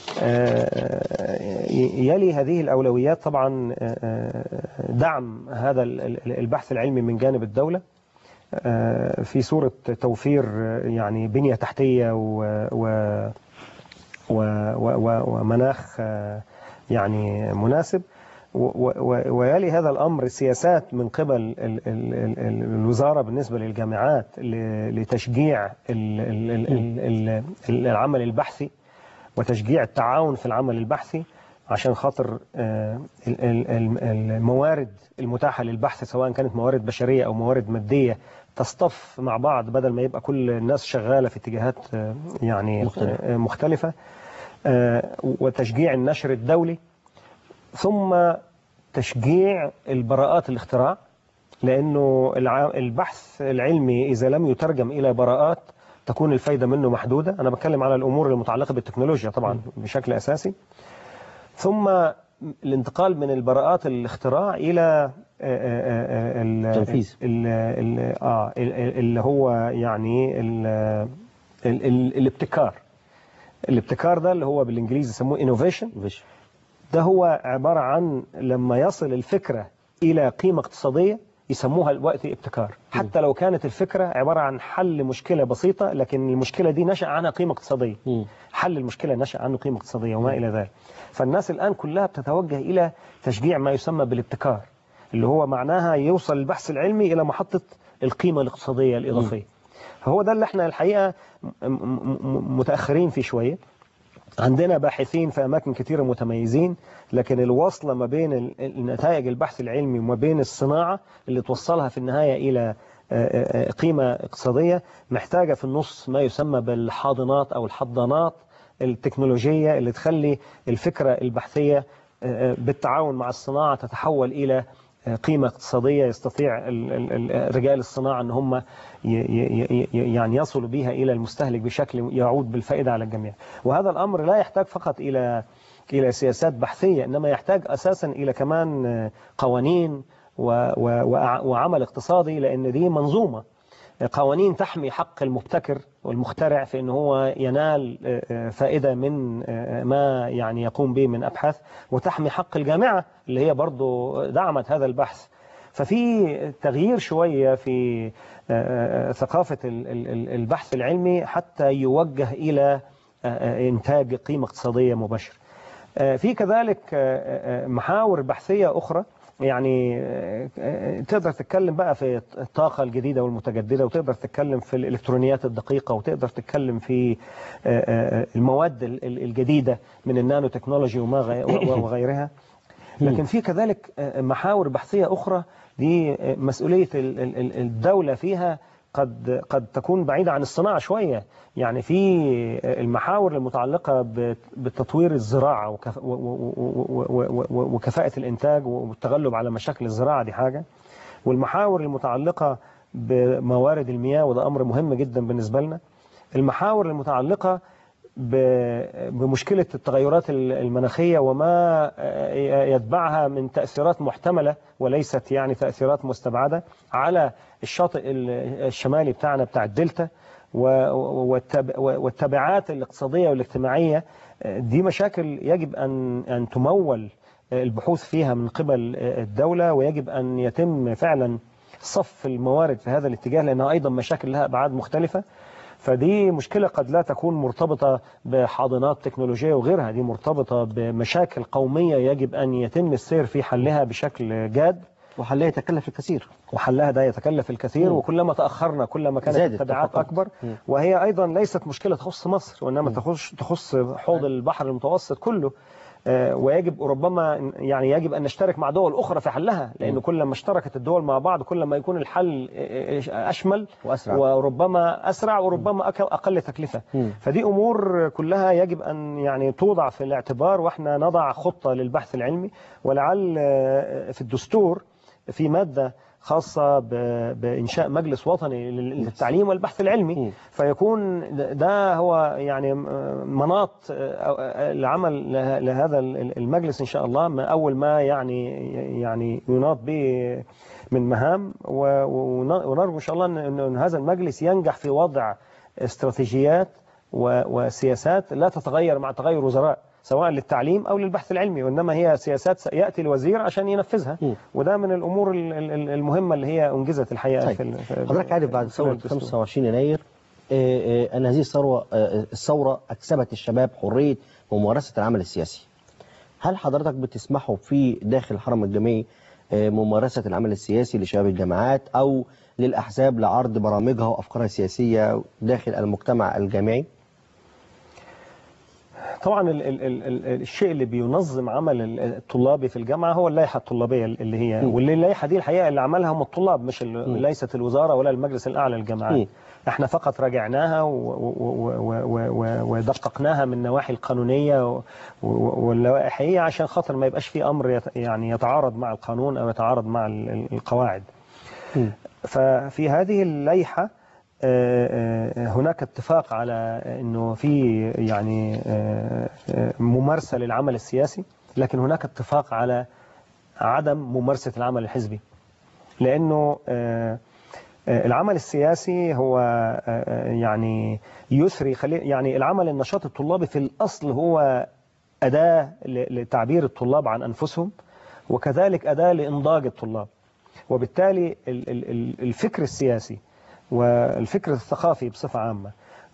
آه، يلي هذه الأولويات طبعا آه، دعم هذا ال- ال- البحث العلمي من جانب الدولة آه، في صورة توفير آه، يعني بنية تحتية و و و و ومناخ آه، يعني مناسب و- و- ويلي هذا الأمر سياسات من قبل ال- ال- ال- ال- الوزارة بالنسبة للجامعات ل- لتشجيع ال- ال- ال- ال- ال- العمل البحثي وتشجيع التعاون في العمل البحثي عشان خاطر آه، ال- ال- ال- الموارد المتاحة للبحث سواء كانت موارد بشرية أو موارد مادية تصطف مع بعض بدل ما يبقى كل الناس شغالة في اتجاهات آه، يعني مختلفة. آه، مختلفة آه، وتشجيع النشر الدولي ثم تشجيع البراءات الاختراع لأنه الع- البحث العلمي إذا لم يترجم إلى براءات تكون الفايدة منه محدودة أنا بتكلم على الأمور المتعلقة بالتكنولوجيا طبعا بشكل أساسي ثم الانتقال من البراءات الاختراع إلى آه، آه، آه، ال- تنفيذ. ال- ال- آه ال- ال- اللي هو يعني ال- ال- ال- الابتكار الابتكار ده اللي هو بالانجليزي يسموه innovation مفيش. ده هو عبارة عن لما يصل الفكرة إلى قيمة اقتصادية يسموها الوقت ابتكار حتى لو كانت الفكرة عبارة عن حل مشكلة بسيطة لكن المشكلة دي نشأ عنها قيمة اقتصادية مم. حل المشكلة نشأ عنه قيمة اقتصادية وما إلى ذلك فالناس الآن كلها بتتوجه إلى تشجيع ما يسمى بالابتكار اللي هو معناها يوصل البحث العلمي إلى محطة القيمة الاقتصادية الإضافية فهو ده اللي احنا الحقيقة م- م- م- متأخرين فيه شوية عندنا باحثين في أماكن كثيرة متميزين لكن الوصلة ما بين ال- النتائج البحث العلمي وما بين الصناعة اللي توصلها في النهاية إلى آه، آه، قيمة اقتصادية محتاجة في النص ما يسمى بالحاضنات أو الحضانات التكنولوجية اللي تخلي الفكرة البحثية آه، بالتعاون مع الصناعة تتحول إلى آه، قيمة اقتصادية يستطيع ال- ال- ال- رجال الصناعة أن هم ي- ي- ي- يعني يصلوا بها إلى المستهلك بشكل يعود بالفائدة على الجميع وهذا الأمر لا يحتاج فقط إلى إلى سياسات بحثية إنما يحتاج أساسا إلى كمان آه، قوانين و- و- وع- وعمل اقتصادي لأن دي منظومة قوانين تحمي حق المبتكر والمخترع في ان هو ينال آه، آه، فائدة من آه، ما يعني يقوم به من أبحاث وتحمي حق الجامعة اللي هي برضو دعمت هذا البحث ففي تغيير شوية في آه، آه، ثقافة ال- ال- ال- البحث العلمي حتى يوجه إلى آه، آه، إنتاج قيمة اقتصادية مباشرة آه، في كذلك آه، آه، محاور بحثية أخرى يعني آه، آه، تقدر تتكلم بقى في الطاقة الجديدة والمتجددة وتقدر تتكلم في الإلكترونيات الدقيقة وتقدر تتكلم في آه، آه، المواد ال- ال- الجديدة من النانو تكنولوجي وما غي- و- وغيرها لكن في كذلك آه، محاور بحثية أخرى دي آه، مسؤولية ال- ال- ال- الدولة فيها قد قد تكون بعيدة عن الصناعة شوية يعني في المحاور المتعلقة بت- بتطوير الزراعة وكف- و- و- و- و- و- وكفاءة الإنتاج والتغلب على مشاكل الزراعة دي حاجة والمحاور المتعلقة بموارد المياه وده أمر مهم جدا بالنسبة لنا المحاور المتعلقة ب- بمشكلة التغيرات ال- المناخية وما يتبعها من تأثيرات محتملة وليست يعني تأثيرات مستبعدة على الشاطئ ال- الشمالي بتاعنا بتاع الدلتا و- والتب- والتبعات الاقتصادية والاجتماعية دي مشاكل يجب أن أن تمول البحوث فيها من قبل الدولة ويجب أن يتم فعلا صف الموارد في هذا الاتجاه لأنها أيضا مشاكل لها أبعاد مختلفة فدي مشكلة قد لا تكون مرتبطة بحاضنات تكنولوجية وغيرها دي مرتبطة بمشاكل قومية يجب أن يتم السير في حلها بشكل جاد وحلها يتكلف الكثير وحلها ده يتكلف الكثير مم. وكلما تأخرنا كلما كانت زادت التبعات تفاقمت. أكبر مم. وهي أيضا ليست مشكلة تخص مصر وإنما تخص تخص حوض البحر المتوسط كله آه، ويجب ربما يعني يجب أن نشترك مع دول أخرى في حلها لأن مم. كل ما اشتركت الدول مع بعض كل ما يكون الحل آه، آه، أشمل وأسرع. وربما أسرع وربما أك- أقل تكلفة مم. فدي أمور كلها يجب أن يعني توضع في الاعتبار وإحنا نضع خطة للبحث العلمي ولعل آه، في الدستور في مادة خاصة ب- بإنشاء مجلس وطني لل- للتعليم والبحث مم. العلمي فيكون ده هو يعني مناط العمل له- لهذا المجلس إن شاء الله ما أول ما يعني يعني يناط به من مهام و- ون- ونرجو إن شاء الله أن- أن هذا المجلس ينجح في وضع استراتيجيات و- وسياسات لا تتغير مع تغير وزراء سواء للتعليم أو للبحث العلمي وإنما هي سياسات يأتي الوزير عشان ينفذها مم. وده من الأمور ال- ال- المهمة اللي هي أنجزت الحقيقة طيب. في ال- في- حضرتك عارف بعد في ثورة الدستور. 25 يناير آه، آه، أن هذه الثورة آه، الثورة أكسبت الشباب حرية ممارسة العمل السياسي هل حضرتك بتسمحوا في داخل الحرم الجامعي آه، ممارسة العمل السياسي لشباب الجامعات أو للأحزاب لعرض برامجها وأفكارها السياسية داخل المجتمع الجامعي؟ طبعا ال ال ال ال الشيء اللي بينظم عمل ال- الطلابي في الجامعة هو اللائحة الطلابية اللي هي م. واللي اللائحة دي الحقيقة اللي عملها هم الطلاب مش ال- م. ليست الوزارة ولا المجلس الأعلى للجامعات م. احنا فقط راجعناها و- و- و- و- و- و- ودققناها من النواحي القانونية و- و- واللوائحية عشان خاطر ما يبقاش في أمر يت- يعني يتعارض مع القانون أو يتعارض مع ال- ال- القواعد ففي هذه اللائحة آه، آه، هناك اتفاق على انه في يعني آه، آه، ممارسة للعمل السياسي لكن هناك اتفاق على عدم ممارسة العمل الحزبي لانه آه، آه، العمل السياسي هو آه، آه، يعني يثري خلي يعني العمل النشاط الطلابي في الاصل هو أداة ل- لتعبير الطلاب عن أنفسهم وكذلك أداة لإنضاج الطلاب وبالتالي ال- ال- ال- الفكر السياسي والفكر الثقافي بصفة عامة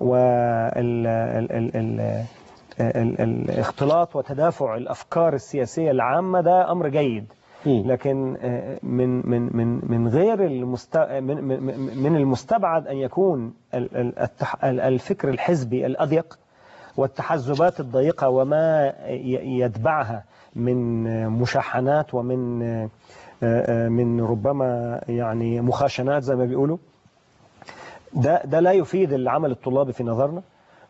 والاختلاط وتدافع الأفكار السياسية العامة ده أمر جيد مم. لكن آه، من من من من غير المست من من من المستبعد أن يكون ال- ال- التح- ال- الفكر الحزبي الأضيق والتحزبات الضيقة وما ي- يتبعها من مشاحنات ومن آه، آه، من ربما يعني مخاشنات زي ما بيقولوا ده ده لا يفيد العمل الطلابي في نظرنا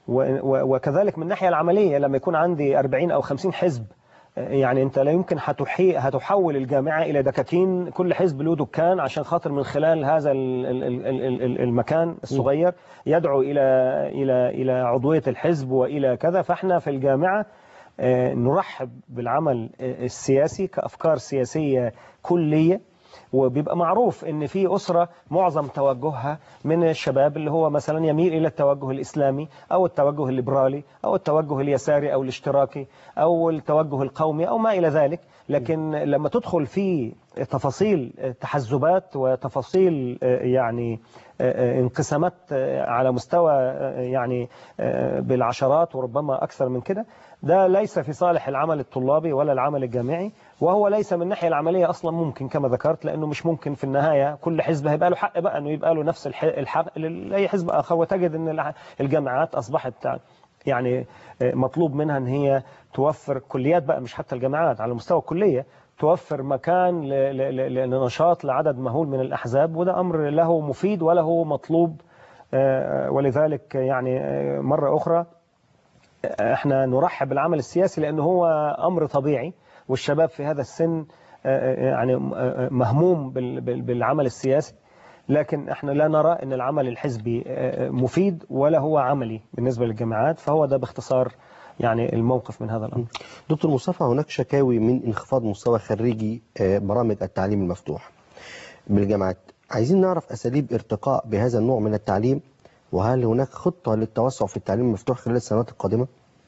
و- و- وكذلك من الناحية العملية لما يكون عندي 40 أو 50 حزب يعني انت لا يمكن هتحي هتحول الجامعه الى دكاكين كل حزب له دكان عشان خاطر من خلال هذا ال- ال- ال- ال- ال- المكان الصغير يدعو الى الى الى عضويه الحزب والى كذا فاحنا في الجامعه آه، نرحب بالعمل آه، السياسي كافكار سياسيه كليه وبيبقى معروف ان في اسره معظم توجهها من الشباب اللي هو مثلا يميل الى التوجه الاسلامي او التوجه الليبرالي او التوجه اليساري او الاشتراكي او التوجه القومي او ما الى ذلك لكن لما تدخل في تفاصيل تحزبات وتفاصيل آه، يعني آه، آه، انقسامات آه، على مستوى آه، يعني آه، بالعشرات وربما اكثر من كده ده ليس في صالح العمل الطلابي ولا العمل الجامعي وهو ليس من الناحيه العمليه اصلا ممكن كما ذكرت لانه مش ممكن في النهايه كل حزب هيبقى له حق بقى انه يبقى له نفس الح- الحق لاي حزب اخر وتجد ان الع- الجامعات اصبحت يعني مطلوب منها ان هي توفر كليات بقى مش حتى الجامعات على مستوى الكليه توفر مكان ل- ل- ل- لنشاط لعدد مهول من الاحزاب وده امر له مفيد وله مطلوب آه، ولذلك يعني آه، مره اخرى احنا نرحب بالعمل السياسي لانه هو امر طبيعي والشباب في هذا السن آه، آه، يعني آه، مهموم بال- بال- بالعمل السياسي لكن احنا لا نرى ان العمل الحزبي آه، مفيد ولا هو عملي بالنسبه للجامعات فهو ده باختصار يعني الموقف من هذا الامر دكتور مصطفى هناك شكاوي من انخفاض مستوى خريجي آه، برامج التعليم المفتوح بالجامعات عايزين نعرف أساليب ارتقاء بهذا النوع من التعليم وهل هناك خطة للتوسع في التعليم المفتوح خلال السنوات القادمة؟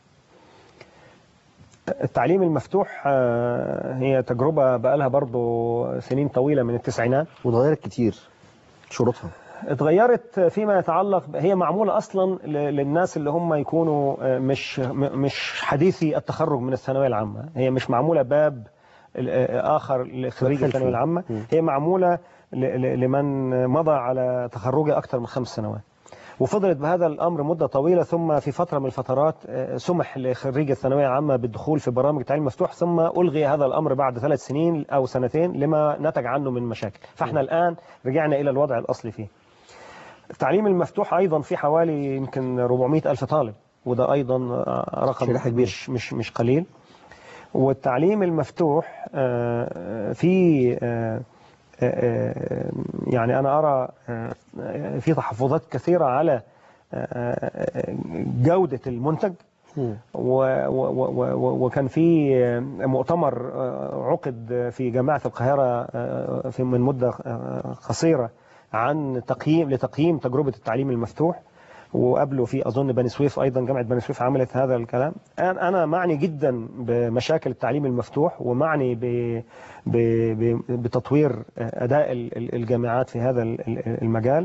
التعليم المفتوح آه، هي تجربه بقى لها برضه سنين طويله من التسعينات وتغيرت كتير شروطها اتغيرت فيما يتعلق هي معمولة أصلا ل- للناس اللي هم يكونوا آه، مش م- مش حديثي التخرج من الثانوية العامة هي مش معمولة باب ال- آه، آخر لخريج خلفي. الثانوية العامة مم. هي معمولة ل- ل- لمن مضى على تخرجه أكثر من خمس سنوات وفضلت بهذا الأمر مدة طويلة ثم في فترة من الفترات آه، سمح لخريج الثانوية العامة بالدخول في برامج تعليم مفتوح ثم ألغي هذا الأمر بعد ثلاث سنين أو سنتين لما نتج عنه من مشاكل فاحنا الآن رجعنا إلى الوضع الأصلي فيه التعليم المفتوح ايضا في حوالي يمكن 400 الف طالب وده ايضا آه، رقم شريحة كبيرة. مش مش مش قليل والتعليم المفتوح آه، في آه، آه، يعني انا ارى آه، في تحفظات كثيره على آه، جوده المنتج مم. و- و- و- و- وكان في مؤتمر عقد في جامعة القاهرة في من مدة قصيرة عن تقييم لتقييم تجربة التعليم المفتوح وقبله في أظن بني سويف أيضا جامعة بني سويف عملت هذا الكلام أنا أنا معني جدا بمشاكل التعليم المفتوح ومعني ب- ب- ب- بتطوير أداء ال- ال- الجامعات في هذا ال- ال- المجال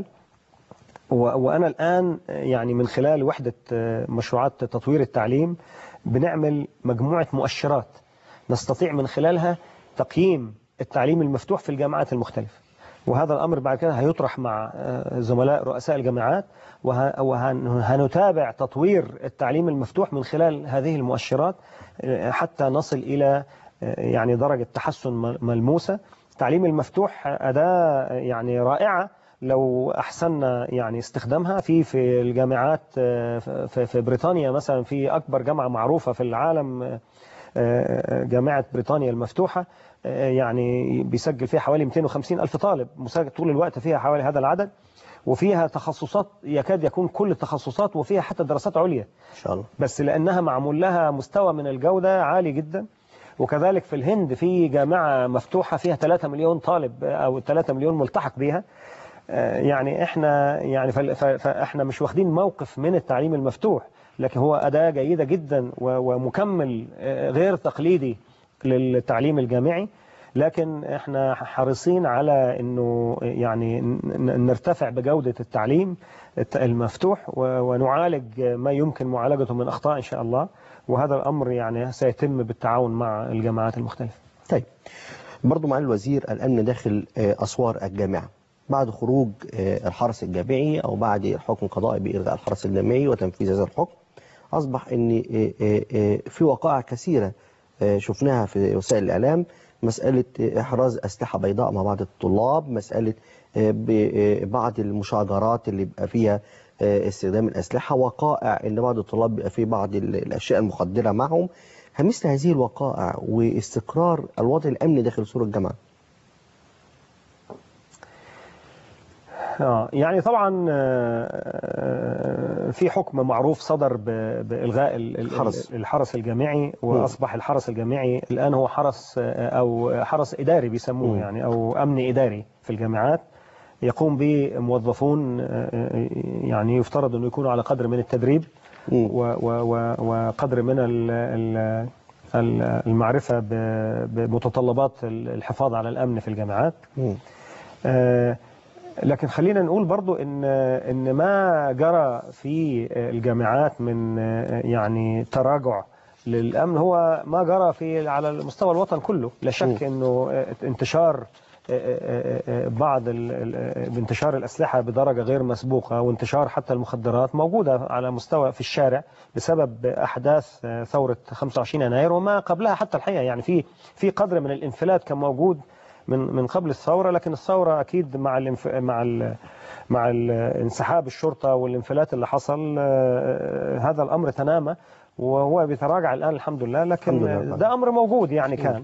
و- وأنا الآن يعني من خلال وحدة مشروعات تطوير التعليم بنعمل مجموعة مؤشرات نستطيع من خلالها تقييم التعليم المفتوح في الجامعات المختلفة وهذا الأمر بعد كده هيطرح مع آه، زملاء رؤساء الجامعات وه- وهنتابع تطوير التعليم المفتوح من خلال هذه المؤشرات آه، حتى نصل إلى آه، يعني درجة تحسن م- ملموسة التعليم المفتوح أداة يعني رائعة لو أحسننا يعني استخدامها في في الجامعات آه، في في بريطانيا مثلا في أكبر جامعة معروفة في العالم آه، آه، جامعة بريطانيا المفتوحة آه، يعني بيسجل فيها حوالي 250 ألف طالب مسجل طول الوقت فيها حوالي هذا العدد وفيها تخصصات يكاد يكون كل التخصصات وفيها حتى دراسات عليا إن شاء الله بس لأنها معمول لها مستوى من الجودة عالي جدا وكذلك في الهند في جامعة مفتوحة فيها 3 مليون طالب أو 3 مليون ملتحق بها آه، يعني احنا يعني فال- ف- فاحنا مش واخدين موقف من التعليم المفتوح لكن هو أداة جيدة جدا و- ومكمل آه، غير تقليدي للتعليم الجامعي لكن احنا حريصين على انه يعني ن- نرتفع بجودة التعليم الت- المفتوح و- ونعالج ما يمكن معالجته من اخطاء ان شاء الله وهذا الامر يعني سيتم بالتعاون مع الجامعات المختلفة طيب برضو مع الوزير الأمن داخل آه، أسوار الجامعة بعد خروج آه، الحرس الجامعي أو بعد الحكم القضائي بإلغاء الحرس الجامعي وتنفيذ هذا الحكم أصبح أن آه، آه، آه، في وقائع كثيرة آه، شفناها في وسائل الإعلام مسألة آه، إحراز أسلحة بيضاء مع بعض الطلاب مسألة آه، ب- آه، بعض المشاجرات اللي بيبقى فيها آه، استخدام الأسلحة وقائع إن بعض الطلاب بيبقى في بعض ال- الأشياء المخدرة معهم مثل هذه الوقائع واستقرار الوضع الأمني داخل سور الجامعة آه يعني طبعا آه، آه، في حكم معروف صدر ب- بإلغاء ال- ال- الحرس. الحرس الجامعي وأصبح الحرس الجامعي الآن هو حرس آه، أو حرس إداري بيسموه مم. يعني أو أمن إداري في الجامعات يقوم به موظفون آه، آه، يعني يفترض أنه يكونوا على قدر من التدريب مم. و- و- و- وقدر من ال- ال- ال- المعرفة ب- بمتطلبات الحفاظ على الأمن في الجامعات مم. آه، لكن خلينا نقول برضو ان ان ما جرى في الجامعات من آه، يعني تراجع للامن هو ما جرى في على مستوى الوطن كله لا شك انه آه، انتشار آه، آه، آه، بعض ال- ال- انتشار الاسلحه بدرجه غير مسبوقه وانتشار حتى المخدرات موجوده على مستوى في الشارع بسبب احداث آه، ثوره 25 يناير وما قبلها حتى الحقيقه يعني في في قدر من الانفلات كان موجود من من قبل الثوره لكن الثوره اكيد مع الانف... مع ال... مع ال- انسحاب الشرطه والانفلات اللي حصل آه، هذا الامر تنامى وهو بيتراجع الان الحمد لله لكن الحمد لله. ده امر موجود يعني كان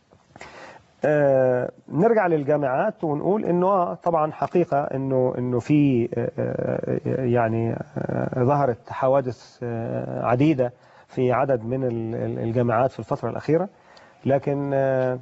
آه، نرجع للجامعات ونقول انه آه، طبعا حقيقه انه انه في آه، آه، يعني آه، ظهرت حوادث آه، عديده في عدد من ال- ال- الجامعات في الفتره الاخيره لكن آه،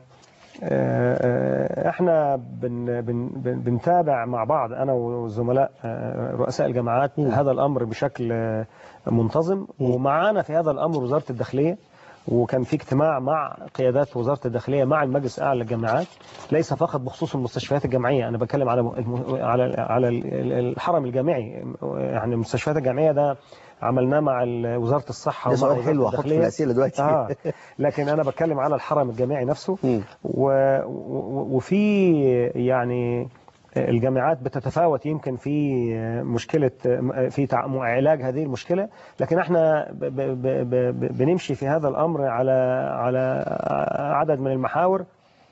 آه، احنا بن بن بن- بنتابع مع بعض انا والزملاء آه، رؤساء الجامعات مم. هذا الامر بشكل آه، منتظم مم. ومعانا في هذا الامر وزاره الداخليه وكان في اجتماع مع قيادات وزاره الداخليه مع المجلس الاعلى للجامعات ليس فقط بخصوص المستشفيات الجامعيه انا بتكلم على الم- على على ال- الحرم الجامعي يعني المستشفيات الجامعيه ده عملناه مع ال- وزاره الصحه ده ومع سؤال وزارة حلو احطه في الاسئله دلوقتي آه لكن انا بتكلم على الحرم الجامعي نفسه مم. و... و- وفي يعني الجامعات بتتفاوت يمكن في مشكلة في تع- علاج هذه المشكلة لكن احنا ب... ب... ب... ب... بنمشي في هذا الأمر على على عدد من المحاور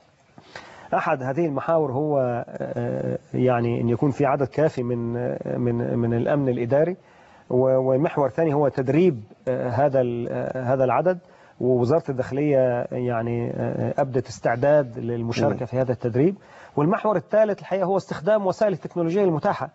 أحد هذه المحاور هو آه، يعني أن يكون في عدد كافي من آه، من من الأمن الإداري و- ومحور ثاني هو تدريب آه، هذا ال- آه، هذا العدد ووزارة الداخلية يعني آه، أبدت استعداد للمشاركة في هذا التدريب والمحور الثالث الحقيقة هو استخدام وسائل التكنولوجيا المتاحة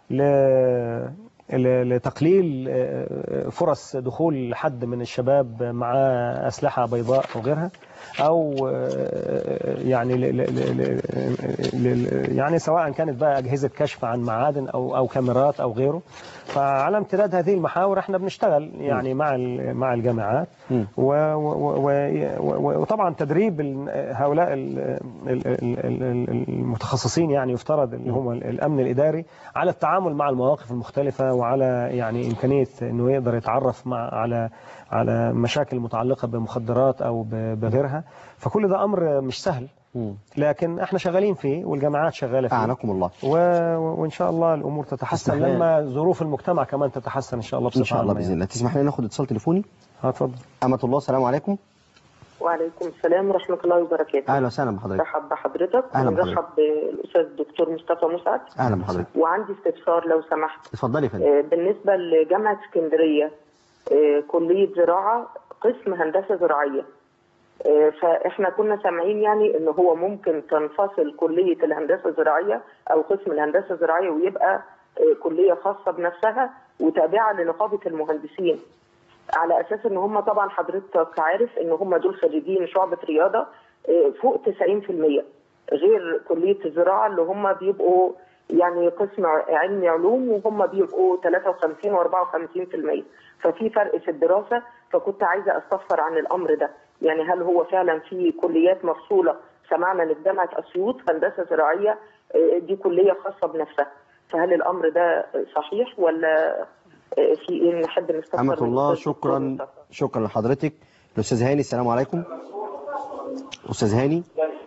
ل- ل- لتقليل آه، فرص دخول حد من الشباب مع أسلحة بيضاء أو غيرها أو آه، يعني ل- ل- ل- ل- ل- يعني سواء كانت بقى أجهزة كشف عن معادن أو أو كاميرات أو غيره فعلى امتداد هذه المحاور احنا بنشتغل يعني مع ال- مع الجامعات مم. و- و- و- و- وطبعا تدريب ال- هؤلاء ال- ال- ال- ال- المتخصصين يعني يفترض اللي هم الامن الاداري على التعامل مع المواقف المختلفه وعلى يعني امكانيه انه يقدر يتعرف مع على على مشاكل متعلقه بمخدرات او ب- بغيرها فكل ده امر مش سهل مم. لكن احنا شغالين فيه والجامعات شغاله فيه اعانكم الله و... و- وان شاء الله الامور تتحسن تسمح لنا- لما ظروف المجتمع كمان تتحسن ان شاء الله بصفه ان شاء الله عامة باذن يعني. الله تسمح لنا ناخد اتصال تليفوني اه اتفضل امه الله السلام عليكم وعليكم السلام ورحمة الله وبركاته اهلا وسهلا بحضرتك رحب بحضرتك أهلا بحضرتك. ورحب بالأستاذ الدكتور مصطفى مسعد اهلا بحضرتك وعندي استفسار لو سمحت اتفضلي يا فندم آه، بالنسبة لجامعة اسكندرية آه، كلية زراعة قسم هندسة زراعية آه، فاحنا كنا سامعين يعني ان هو ممكن تنفصل كلية الهندسة الزراعية او قسم الهندسة الزراعية ويبقى آه، كلية خاصة بنفسها وتابعة لنقابة المهندسين على اساس ان هم طبعا حضرتك عارف ان هم دول خريجين شعبة رياضة آه، فوق 90% غير كلية الزراعة اللي هم بيبقوا يعني قسم علمي علوم وهم بيبقوا 53 و54% ففي فرق في الدراسة فكنت عايزة استفسر عن الامر ده يعني هل هو فعلا في كليات مفصولة سمعنا ان في جامعة اسيوط هندسة زراعية آه، دي كلية خاصة بنفسها فهل الامر ده صحيح ولا آه، في ايه نحب نستفسر امه من الله الأستاذ دكتور شكرا مصطفى؟ شكرا لحضرتك الاستاذ هاني السلام عليكم استاذ هاني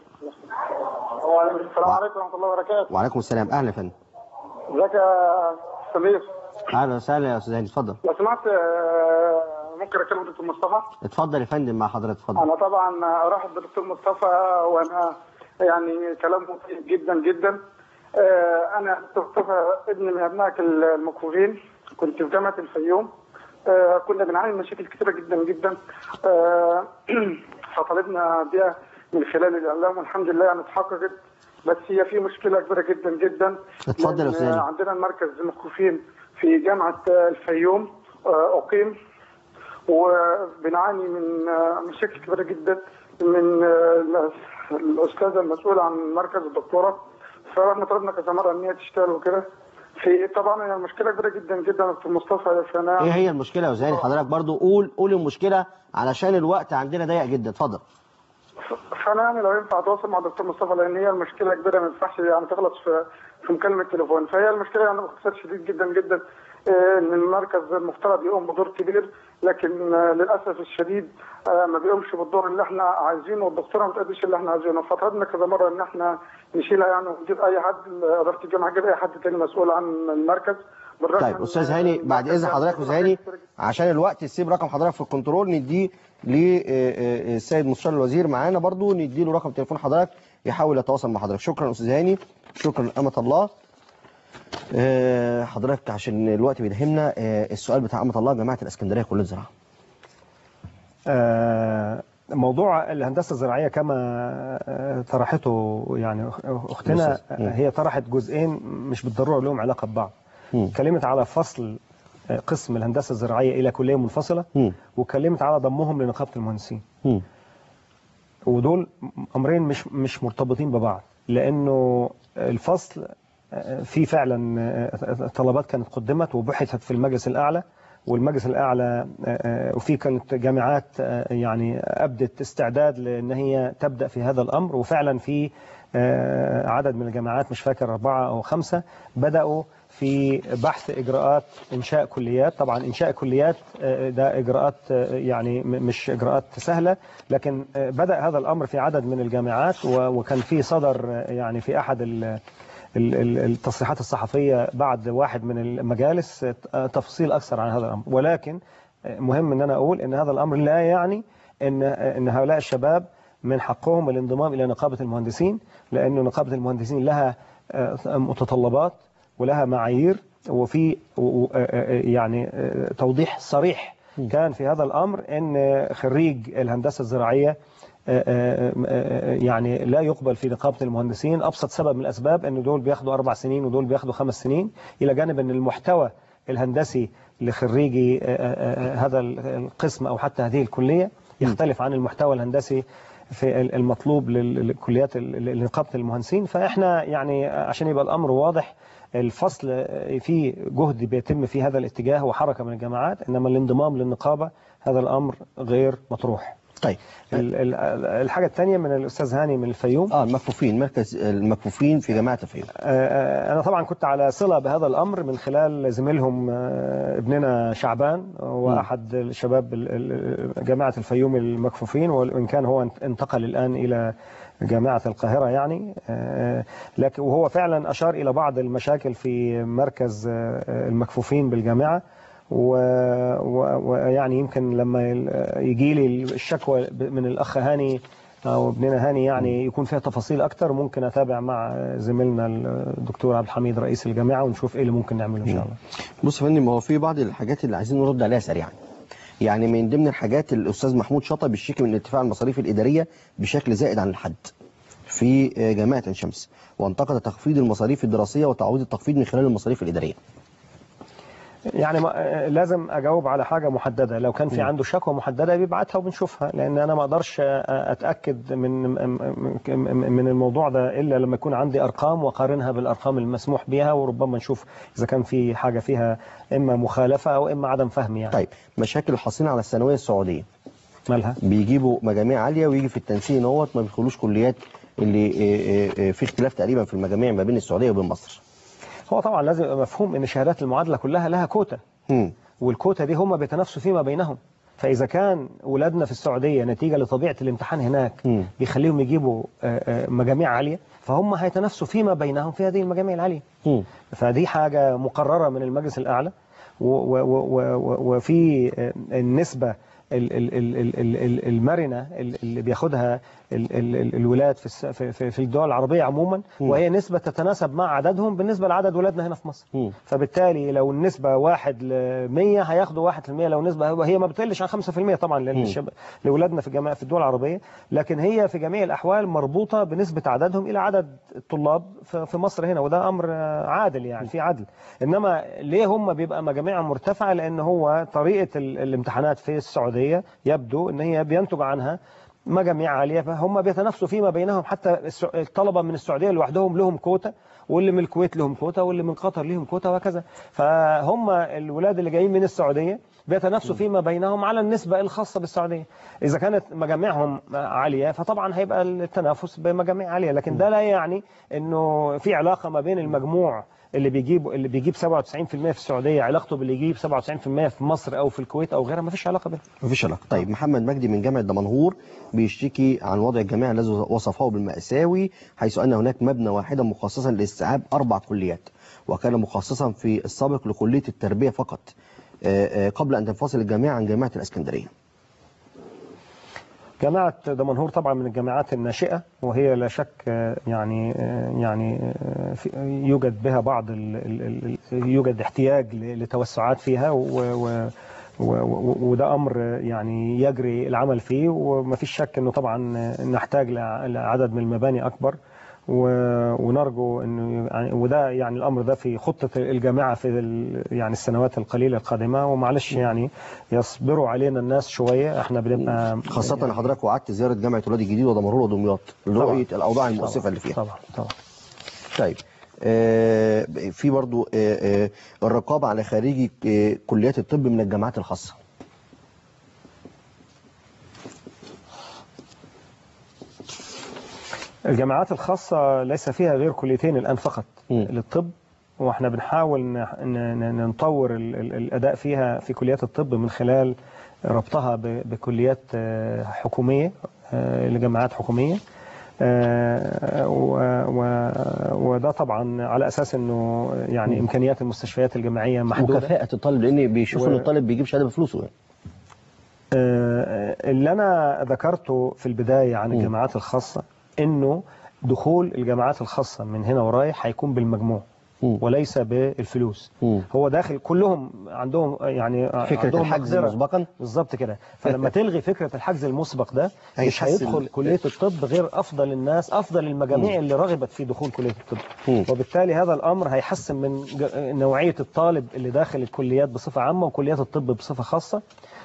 السلام عليكم ورحمه الله وبركاته وعليكم السلام اهلا يا فندم ازيك يا سمير اهلا وسهلا يا استاذ هاني اتفضل لو سمحت آه، ممكن اكلم الدكتور مصطفى اتفضل يا فندم مع حضرتك اتفضل انا طبعا ارحب بالدكتور مصطفى وانا يعني كلامه طيب جدا جدا آه، انا مصطفى ابن من ابنائك المكفوفين كنت في جامعه الفيوم آه، كنا بنعاني من مشاكل كثيره جدا جدا آه، فطلبنا بها من خلال الاعلام والحمد لله يعني اتحققت بس هي في مشكله كبيره جدا جدا اتفضل يا لأن أستاذ هاني. عندنا المركز المكفوفين في جامعه آه، الفيوم آه، اقيم وبنعاني من آه، مشاكل كبيره جدا من آه، الاستاذه المسؤوله عن المركز الدكتوره فاحنا طلبنا كذا مره ان هي تشتغل وكده في طبعا هي المشكله كبيره جدا جدا في مصطفى فانا ايه هي المشكله يا وزاني حضرتك برضو قول قول المشكله علشان الوقت عندنا ضيق جدا اتفضل فانا يعني لو ينفع اتواصل مع دكتور مصطفى لان هي المشكله كبيره ما ينفعش يعني تغلط في في مكالمه تليفون فهي المشكله يعني باختصار شديد جدا جدا آه، ان المركز المفترض يقوم بدور كبير لكن آه، للاسف الشديد آه، ما بيقومش بالدور اللي احنا عايزينه والدكتوره ما بتأديش اللي احنا عايزينه فطلبنا كذا مره ان احنا نشيلها يعني ونجيب اي حد اداره الجامعه تجيب اي حد تاني مسؤول عن المركز بالرغم طيب إن استاذ هاني بعد المركز اذن يعني حضرتك استاذ هاني عشان الوقت تسيب رقم حضرتك في الكنترول نديه للسيد مستشار الوزير معانا برضو نديله رقم تليفون حضرتك يحاول يتواصل مع حضرتك شكرا استاذ هاني شكرا أمة الله آه، حضرتك عشان الوقت بيدهمنا آه، السؤال بتاع أمة الله جماعة الاسكندريه كليه زراعه آه، موضوع الهندسة الزراعية كما آه، طرحته يعني أختنا أستاذ. مم. آه، هي طرحت جزئين مش بالضرورة لهم علاقة ببعض مم. اتكلمت على فصل آه، قسم الهندسة الزراعية إلى كلية منفصلة مم. واتكلمت على ضمهم لنقابة المهندسين مم. ودول امرين مش مش مرتبطين ببعض لانه الفصل آه، في فعلا آه، طلبات كانت قدمت وبحثت في المجلس الاعلى والمجلس الاعلى آه، آه، وفي كانت جامعات آه، يعني ابدت استعداد لان هي تبدا في هذا الامر وفعلا في آه، عدد من الجامعات مش فاكر اربعه او خمسه بداوا في بحث اجراءات انشاء كليات طبعا انشاء كليات آه، ده اجراءات آه، يعني م- مش اجراءات سهله لكن آه، بدا هذا الامر في عدد من الجامعات و- وكان في صدر آه، يعني في احد ال- ال- ال- التصريحات الصحفيه بعد واحد من المجالس آه، تفصيل اكثر عن هذا الامر ولكن آه، مهم ان انا اقول ان هذا الامر لا يعني ان آه، ان هؤلاء الشباب من حقهم الانضمام الى نقابه المهندسين لانه نقابه المهندسين لها آه، متطلبات ولها معايير وفي و- و- آه، آه، يعني آه، توضيح صريح كان في هذا الامر ان خريج الهندسه الزراعيه آه، آه، آه، يعني لا يقبل في نقابه المهندسين ابسط سبب من الاسباب ان دول بياخدوا اربع سنين ودول بياخدوا خمس سنين الى جانب ان المحتوى الهندسي لخريجي آه، آه، آه، هذا القسم او حتى هذه الكليه يختلف عن المحتوى الهندسي في ال- المطلوب لل- للكليات ال- لنقابه المهندسين فاحنا يعني عشان يبقى الامر واضح الفصل في جهد بيتم في هذا الاتجاه وحركه من الجامعات انما الانضمام للنقابه هذا الامر غير مطروح. طيب ال- ال- الحاجه الثانيه من الاستاذ هاني من الفيوم اه المكفوفين مركز المكفوفين في جماعه الفيوم آه، أنا طبعا كنت على صلة بهذا الأمر من خلال زميلهم آه، ابننا شعبان وأحد الشباب ال- ال- جامعة الفيوم المكفوفين وإن كان هو انتقل الآن إلى جامعة القاهرة يعني آه، لكن وهو فعلا أشار إلى بعض المشاكل في مركز آه، المكفوفين بالجامعة و- و- ويعني يمكن لما يجي لي الشكوى من الأخ هاني أو ابننا هاني يعني يكون فيها تفاصيل أكتر ممكن أتابع مع زميلنا الدكتور عبد الحميد رئيس الجامعة ونشوف إيه اللي ممكن نعمله إن شاء الله بص يا فندم هو في بعض الحاجات اللي عايزين نرد عليها سريعا يعني من ضمن الحاجات الاستاذ محمود شطه بيشتكي من ارتفاع المصاريف الاداريه بشكل زائد عن الحد في جامعه عين شمس وانتقد تخفيض المصاريف الدراسيه وتعويض التخفيض من خلال المصاريف الاداريه يعني ما لازم اجاوب على حاجه محدده لو كان في عنده شكوى محدده بيبعتها وبنشوفها لان انا ما اقدرش اتاكد من من الموضوع ده الا لما يكون عندي ارقام واقارنها بالارقام المسموح بها وربما نشوف اذا كان في حاجه فيها اما مخالفه او اما عدم فهم يعني طيب مشاكل الحاصلين على الثانويه السعوديه مالها بيجيبوا مجاميع عاليه ويجي في التنسيق نوت ما بيدخلوش كليات اللي آه، آه، آه، في اختلاف تقريبا في المجاميع ما بين السعوديه وبين مصر هو طبعا لازم يبقى مفهوم ان شهادات المعادله كلها لها كوتا مم. والكوتا دي هم بيتنافسوا فيما بينهم فإذا كان ولادنا في السعودية نتيجة لطبيعة الامتحان هناك مم. بيخليهم يجيبوا آه، آه، مجاميع عالية فهم هيتنافسوا فيما بينهم في هذه المجاميع العالية مم. فدي حاجة مقررة من المجلس الأعلى و- و- و- و- وفي آه، النسبة ال- ال- ال- ال- ال- ال- المرنة ال- اللي بياخدها ال- ال- ال- الولاد في الس- في- في في الدول العربية عموما وهي نسبة تتناسب مع عددهم بالنسبة لعدد ولادنا هنا في مصر مم. فبالتالي لو النسبة واحد ل 100 هياخدوا واحد في المية لو نسبة هي ما بتقلش عن 5% طبعا للشب... لأولادنا في الجامعة في الدول العربية لكن هي في جميع الأحوال مربوطة بنسبة عددهم إلى عدد الطلاب في في مصر هنا وده أمر آه، عادل يعني في عدل إنما ليه هم بيبقى مجاميع مرتفعة لأن هو طريقة ال- الامتحانات في السعودية يبدو إن هي بينتج عنها مجاميع عالية فهم بيتنافسوا فيما بينهم حتى السع- الطلبة من السعودية لوحدهم لهم كوتا واللي من الكويت لهم كوتا واللي من قطر لهم كوتا وهكذا فهم الولاد اللي جايين من السعودية بيتنافسوا فيما بينهم على النسبة الخاصة بالسعودية إذا كانت مجاميعهم عالية فطبعا هيبقى التنافس بمجاميع عالية لكن ده لا يعني إنه في علاقة ما بين المجموع اللي بيجيب اللي بيجيب 97% في السعودية علاقته باللي يجيب 97% في مصر أو في الكويت أو غيرها ما فيش علاقة بينهم مفيش علاقه طيب محمد مجدي من جامعه دمنهور بيشتكي عن وضع الجامعه الذي وصفه بالمأساوي حيث ان هناك مبنى واحدا مخصصا لاستيعاب اربع كليات وكان مخصصا في السابق لكليه التربيه فقط آه، آه، قبل ان تنفصل الجامعه عن جامعه الاسكندريه جامعة دمنهور طبعا من الجامعات الناشئة وهي لا شك آه، يعني آه، يعني آه، في- يوجد بها بعض ال ال ال يوجد احتياج ل- لتوسعات فيها و و و- و- وده امر آه، يعني يجري العمل فيه وما فيش شك انه طبعا آه، نحتاج لع- لعدد من المباني اكبر و- ونرجو انه يعني وده يعني الامر ده في خطه الجامعه في ال- يعني السنوات القليله القادمه ومعلش يعني يصبروا علينا الناس شويه احنا بنبقى خاصه ان حضرتك وعدت زياره جامعه ولاد الجديد ودمنهور ودمياط لرؤيه الاوضاع المؤسفه اللي فيها طبعا طبعا طيب آه، في برضو آه، آه، الرقابه على خريجي آه، كليات الطب من الجامعات الخاصه الجامعات الخاصة ليس فيها غير كليتين الآن فقط مم. للطب واحنا بنحاول ن- ن- ن- نطور ال- ال- الأداء فيها في كليات الطب من خلال ربطها ب- بكليات آه، حكومية آه، لجامعات حكومية آه، و- و- وده طبعا على أساس أنه يعني إمكانيات المستشفيات الجامعية محدودة وكفاءه الطالب لان بيشوفوا و- ان الطالب بيجيب شهاده بفلوسه يعني. آه، اللي أنا ذكرته في البداية عن مم. الجامعات الخاصة إنه دخول الجامعات الخاصة من هنا ورايح هيكون بالمجموع مم. وليس بالفلوس مم. هو داخل كلهم عندهم يعني فكره عندهم الحجز مقدرة. مسبقا بالظبط كده فلما تلغي فكرة الحجز المسبق ده مش هيحسن- هيدخل كلية الطب غير أفضل الناس أفضل المجاميع اللي رغبت في دخول كلية الطب مم. وبالتالي هذا الأمر هيحسن من ج- نوعية الطالب اللي داخل الكليات بصفة عامة وكليات الطب بصفة خاصة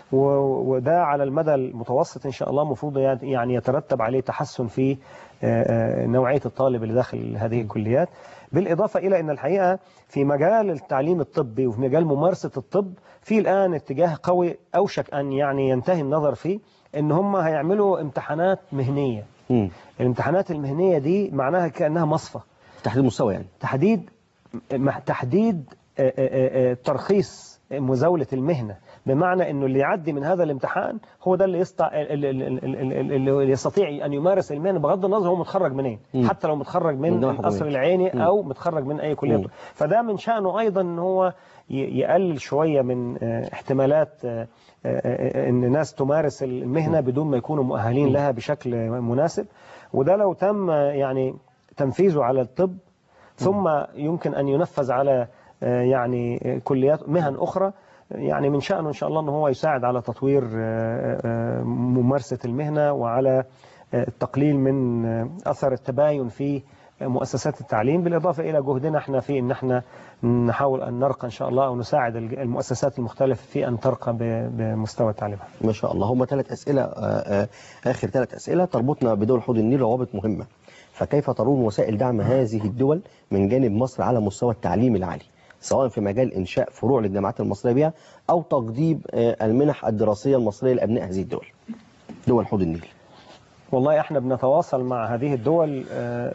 و- وده على المدى المتوسط إن شاء الله المفروض يعني يترتب عليه تحسن في آه، آه، نوعية الطالب اللي داخل هذه الكليات بالإضافة إلى أن الحقيقة في مجال التعليم الطبي وفي مجال ممارسة الطب في الآن اتجاه قوي أوشك أن يعني ينتهي النظر فيه أن هم هيعملوا امتحانات مهنية مم. الامتحانات المهنية دي معناها كأنها مصفى تحديد مستوى يعني تحديد مع- تحديد آه، آه، آه، ترخيص مزاولة المهنة بمعنى انه اللي يعدي من هذا الامتحان هو ده اللي يستطيع اللي, اللي, اللي يستطيع ان يمارس المهنه بغض النظر هو متخرج منين مم. حتى لو متخرج من من جامعة القصر حكومية. العيني مم. او متخرج من اي كليه مم. فده من شانه ايضا ان هو ي- يقلل شويه من آه، احتمالات آه، آه، آه، ان ناس تمارس المهنه بدون ما يكونوا مؤهلين لها بشكل مناسب وده لو تم آه، يعني تنفيذه على الطب ثم يمكن أن ينفذ على آه، يعني آه، كليات مهن أخرى يعني من شأنه إن شاء الله أنه هو يساعد على تطوير آه، آه، ممارسة المهنة وعلى آه، التقليل من آه، أثر التباين في آه، مؤسسات التعليم بالإضافة إلى جهدنا احنا في أن احنا نحاول أن نرقى إن شاء الله أو نساعد الج- المؤسسات المختلفة في أن ترقى ب- بمستوى تعليمها ما شاء الله هم ثلاث أسئلة آه، آه، آخر ثلاث أسئلة تربطنا بدول حوض النيل روابط مهمة فكيف ترون وسائل دعم هذه الدول من جانب مصر على مستوى التعليم العالي سواء في مجال إنشاء فروع للجامعات المصرية بها أو تقضيب آه، المنح الدراسية المصرية لأبناء هذه الدول دول حوض النيل والله احنا بنتواصل مع هذه الدول آه،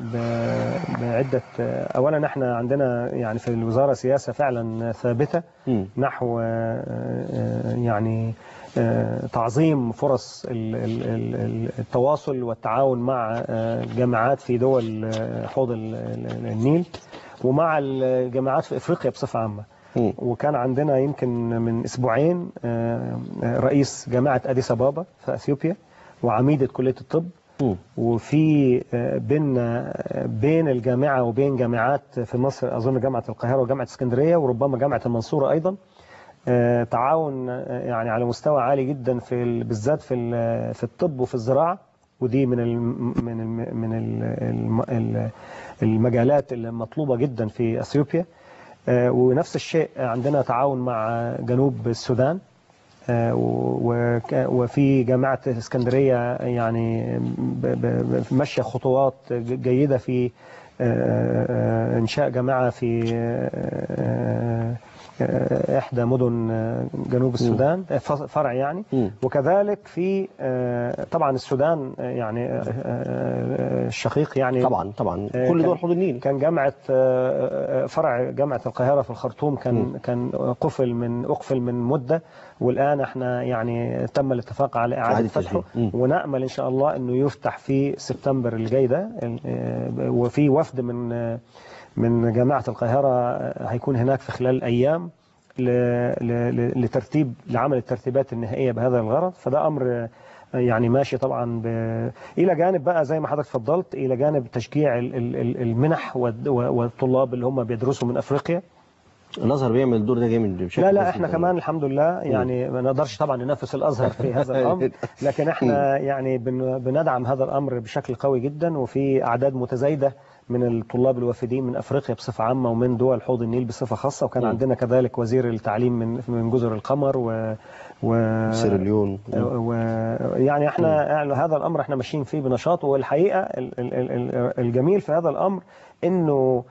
ب- بعدة آه، اولا احنا عندنا يعني في الوزارة سياسة فعلا ثابتة مم. نحو آه، آه، يعني آه، تعظيم فرص ال- ال- ال- ال- التواصل والتعاون مع آه، جامعات في دول آه، حوض ال- ال- النيل ومع الجامعات في افريقيا بصفة عامة مم. وكان عندنا يمكن من اسبوعين آه، آه، رئيس جامعه اديس ابابا في اثيوبيا وعميده كليه الطب مم. وفي آه، بين آه، بين الجامعه وبين جامعات في مصر اظن جامعه القاهره وجامعه اسكندريه وربما جامعه المنصوره ايضا آه، تعاون آه، يعني على مستوى عالي جدا في ال- بالذات في ال- في الطب وفي الزراعه ودي من ال من ال من ال ال المجالات المطلوبه جدا في اثيوبيا آه، ونفس الشيء عندنا تعاون مع جنوب السودان آه، وك- وفي جامعة اسكندرية يعني ب- ب- ب- ماشية خطوات ج- جيدة في آه، آه، إنشاء جامعة في آه، آه، إحدى مدن آه، جنوب السودان آه، ف- فرع يعني مم. وكذلك في آه، طبعا السودان آه، يعني آه، آه، الشقيق يعني طبعا طبعا آه، كل كان- دول حوض النيل كان جامعة آه، آه، فرع جامعة القاهرة في الخرطوم كان مم. كان قفل من أقفل من مدة والآن احنا يعني تم الاتفاق على إعادة إعادة فتحه تشغيل. مم. ونأمل إن شاء الله إنه يفتح في سبتمبر الجاي ده آه، وفي وفد من آه، من جامعة القاهرة آه، هيكون هناك في خلال أيام ل- ل- ل- لترتيب لعمل الترتيبات النهائية بهذا الغرض فده أمر آه، يعني ماشي طبعا ب... الى جانب بقى زي ما حضرتك اتفضلت الى جانب تشجيع ال- ال- ال- المنح والد- والطلاب اللي هم بيدرسوا من افريقيا الازهر بيعمل الدور ده جامد بشكل لا لا بسيط احنا يعني. كمان الحمد لله يعني ما نقدرش طبعا ننافس الازهر في هذا الامر لكن احنا يعني بن- بندعم هذا الامر بشكل قوي جدا وفي اعداد متزايده من الطلاب الوافدين من افريقيا بصفه عامه ومن دول حوض النيل بصفه خاصه وكان مم. عندنا كذلك وزير التعليم من من جزر القمر و و سيراليون ويعني احنا يعني هذا الامر احنا ماشيين فيه بنشاط والحقيقه ال- ال- ال- الجميل في هذا الامر انه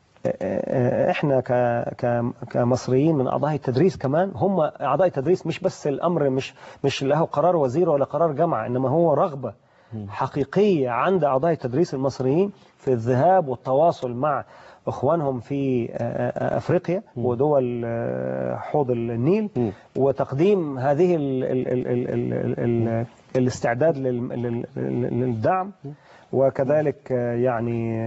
احنا ك ك كمصريين من اعضاء التدريس كمان هم اعضاء التدريس مش بس الامر مش مش له قرار وزير ولا قرار جامعه انما هو رغبه حقيقيه عند اعضاء التدريس المصريين في الذهاب والتواصل مع اخوانهم في افريقيا ودول حوض النيل مم. وتقديم هذه ال ال ال ال ال ال الاستعداد لل- لل- لل- للدعم وكذلك آه، يعني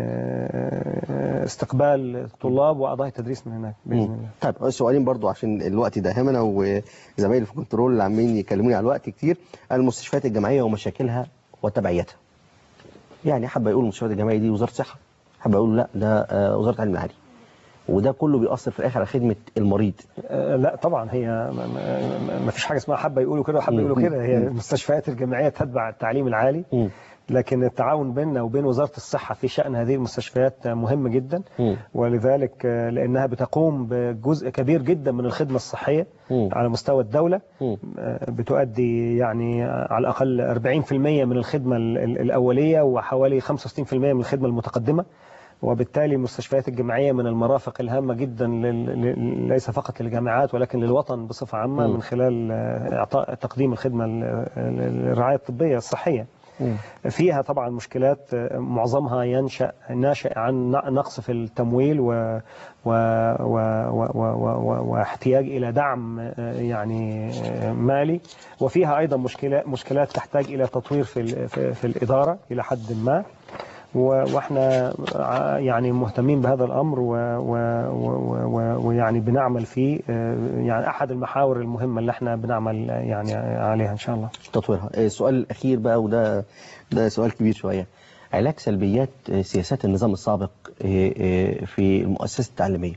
آه، استقبال الطلاب واعضاء التدريس من هناك باذن الله طيب سؤالين برضو عشان الوقت داهمنا وزمايلي في كنترول اللي عمالين يكلموني على الوقت كتير المستشفيات الجامعيه ومشاكلها وتبعيتها يعني حابه يقول المستشفيات الجامعيه دي وزاره صحه حابه يقول لا ده آه، وزاره العلم العالي وده كله بيأثر في الاخر على خدمه المريض آه، لا طبعا هي ما- ما ما فيش حاجه اسمها حبه يقولوا كده وحبه يقولوا كده هي المستشفيات الجامعيه تتبع التعليم العالي مم. لكن التعاون بيننا وبين وزاره الصحه في شان هذه المستشفيات مهم جدا مم. ولذلك آه، لانها بتقوم بجزء كبير جدا من الخدمه الصحيه مم. على مستوى الدوله مم. آه، بتؤدي يعني على الاقل 40% من الخدمه ال- ال- الاوليه وحوالي 65% من الخدمه المتقدمه وبالتالي المستشفيات الجامعيه من المرافق الهامه جدا لل- لل- ليس فقط للجامعات ولكن للوطن بصفه عامه مم. من خلال آه، اعطاء تقديم الخدمه ال- ال- الرعايه الطبيه الصحيه. مم. فيها طبعا مشكلات آه، معظمها ينشأ ناشئ عن نقص في التمويل و و و و و و واحتياج إلى دعم آه، يعني آه، مالي وفيها أيضا مشكلة مشكلات تحتاج إلى تطوير في ال- في, في الإدارة إلى حد ما و- واحنا ع- يعني مهتمين بهذا الامر و- و- و- و- ويعني بنعمل فيه آه، يعني احد المحاور المهمه اللي احنا بنعمل آه، يعني عليها ان شاء الله تطويرها آه، السؤال الاخير بقى وده ده سؤال كبير شويه علاج سلبيات آه، سياسات النظام السابق آه، آه، في المؤسسه التعليميه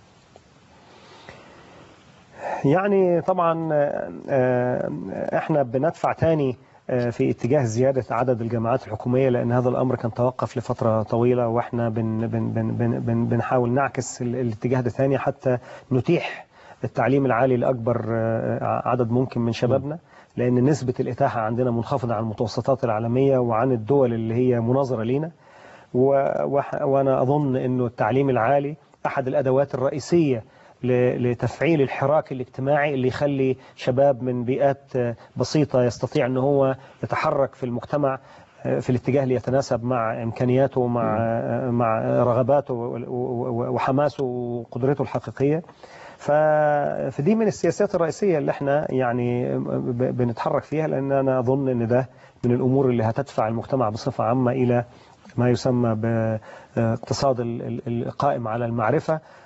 يعني طبعا آه، آه، احنا بندفع تاني آه، في اتجاه زيادة عدد الجامعات الحكومية لأن هذا الأمر كان توقف لفترة طويلة وإحنا بن بن بن بن بن بنحاول نعكس ال- الاتجاه ده تاني حتى نتيح التعليم العالي لأكبر آه، عدد ممكن من شبابنا لأن نسبة الإتاحة عندنا منخفضة عن المتوسطات العالمية وعن الدول اللي هي مناظرة لينا و- وح- وأنا أظن أنه التعليم العالي أحد الأدوات الرئيسية ل- لتفعيل الحراك الاجتماعي اللي يخلي شباب من بيئات آه، بسيطة يستطيع أنه هو يتحرك في المجتمع آه، في الاتجاه اللي يتناسب مع إمكانياته ومع آه، مع رغباته و- و- وحماسه وقدرته الحقيقية ف- فدي من السياسات الرئيسية اللي احنا يعني ب- بنتحرك فيها لأن أنا أظن أن ده من الأمور اللي هتدفع المجتمع بصفة عامة إلى ما يسمى باقتصاد ال- ال- القائم على المعرفة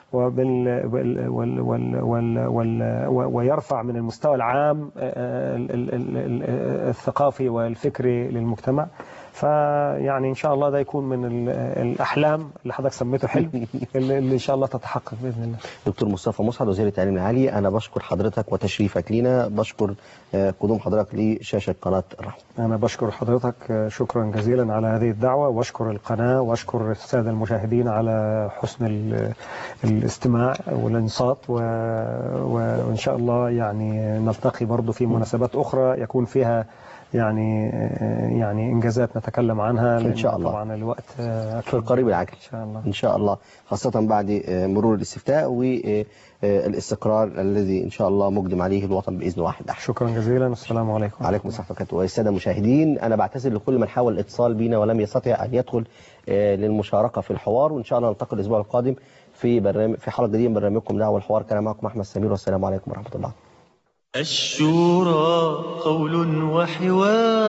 وبال وال وال وال وال وال ويرفع من المستوى العام آه، ال- ال- ال- ال- الثقافي والفكري للمجتمع فيعني ان شاء الله ده يكون من ال- الاحلام اللي حضرتك سميته حلم اللي اللي ان شاء الله تتحقق باذن الله دكتور مصطفى مسعد وزير التعليم العالي انا بشكر حضرتك وتشريفك لينا بشكر آه، قدوم حضرتك لشاشه قناه الرحمه أنا بشكر حضرتك شكرا جزيلا على هذه الدعوة وأشكر القناة وأشكر السادة المشاهدين على حسن ال- الاستماع والانصات و- وإن شاء الله يعني نلتقي برضو في مناسبات أخرى يكون فيها يعني يعني إنجازات نتكلم عنها إن لأن شاء الله. طبعا الوقت في القريب العاجل إن شاء الله ان شاء الله خاصه بعد آه، مرور الاستفتاء والاستقرار الذي ان شاء الله مقدم عليه الوطن باذن واحد احد شكرا جزيلا السلام عليكم عليكم السلام ورحمه الله والساده المشاهدين انا بعتذر لكل من حاول الاتصال بينا ولم يستطع ان يدخل آه، للمشاركه في الحوار وان شاء الله نلتقي الاسبوع القادم في برنامج في حلقه جديده من برنامجكم دعوه الحوار كان معكم احمد سمير والسلام عليكم ورحمه الله الشورى قول وحوار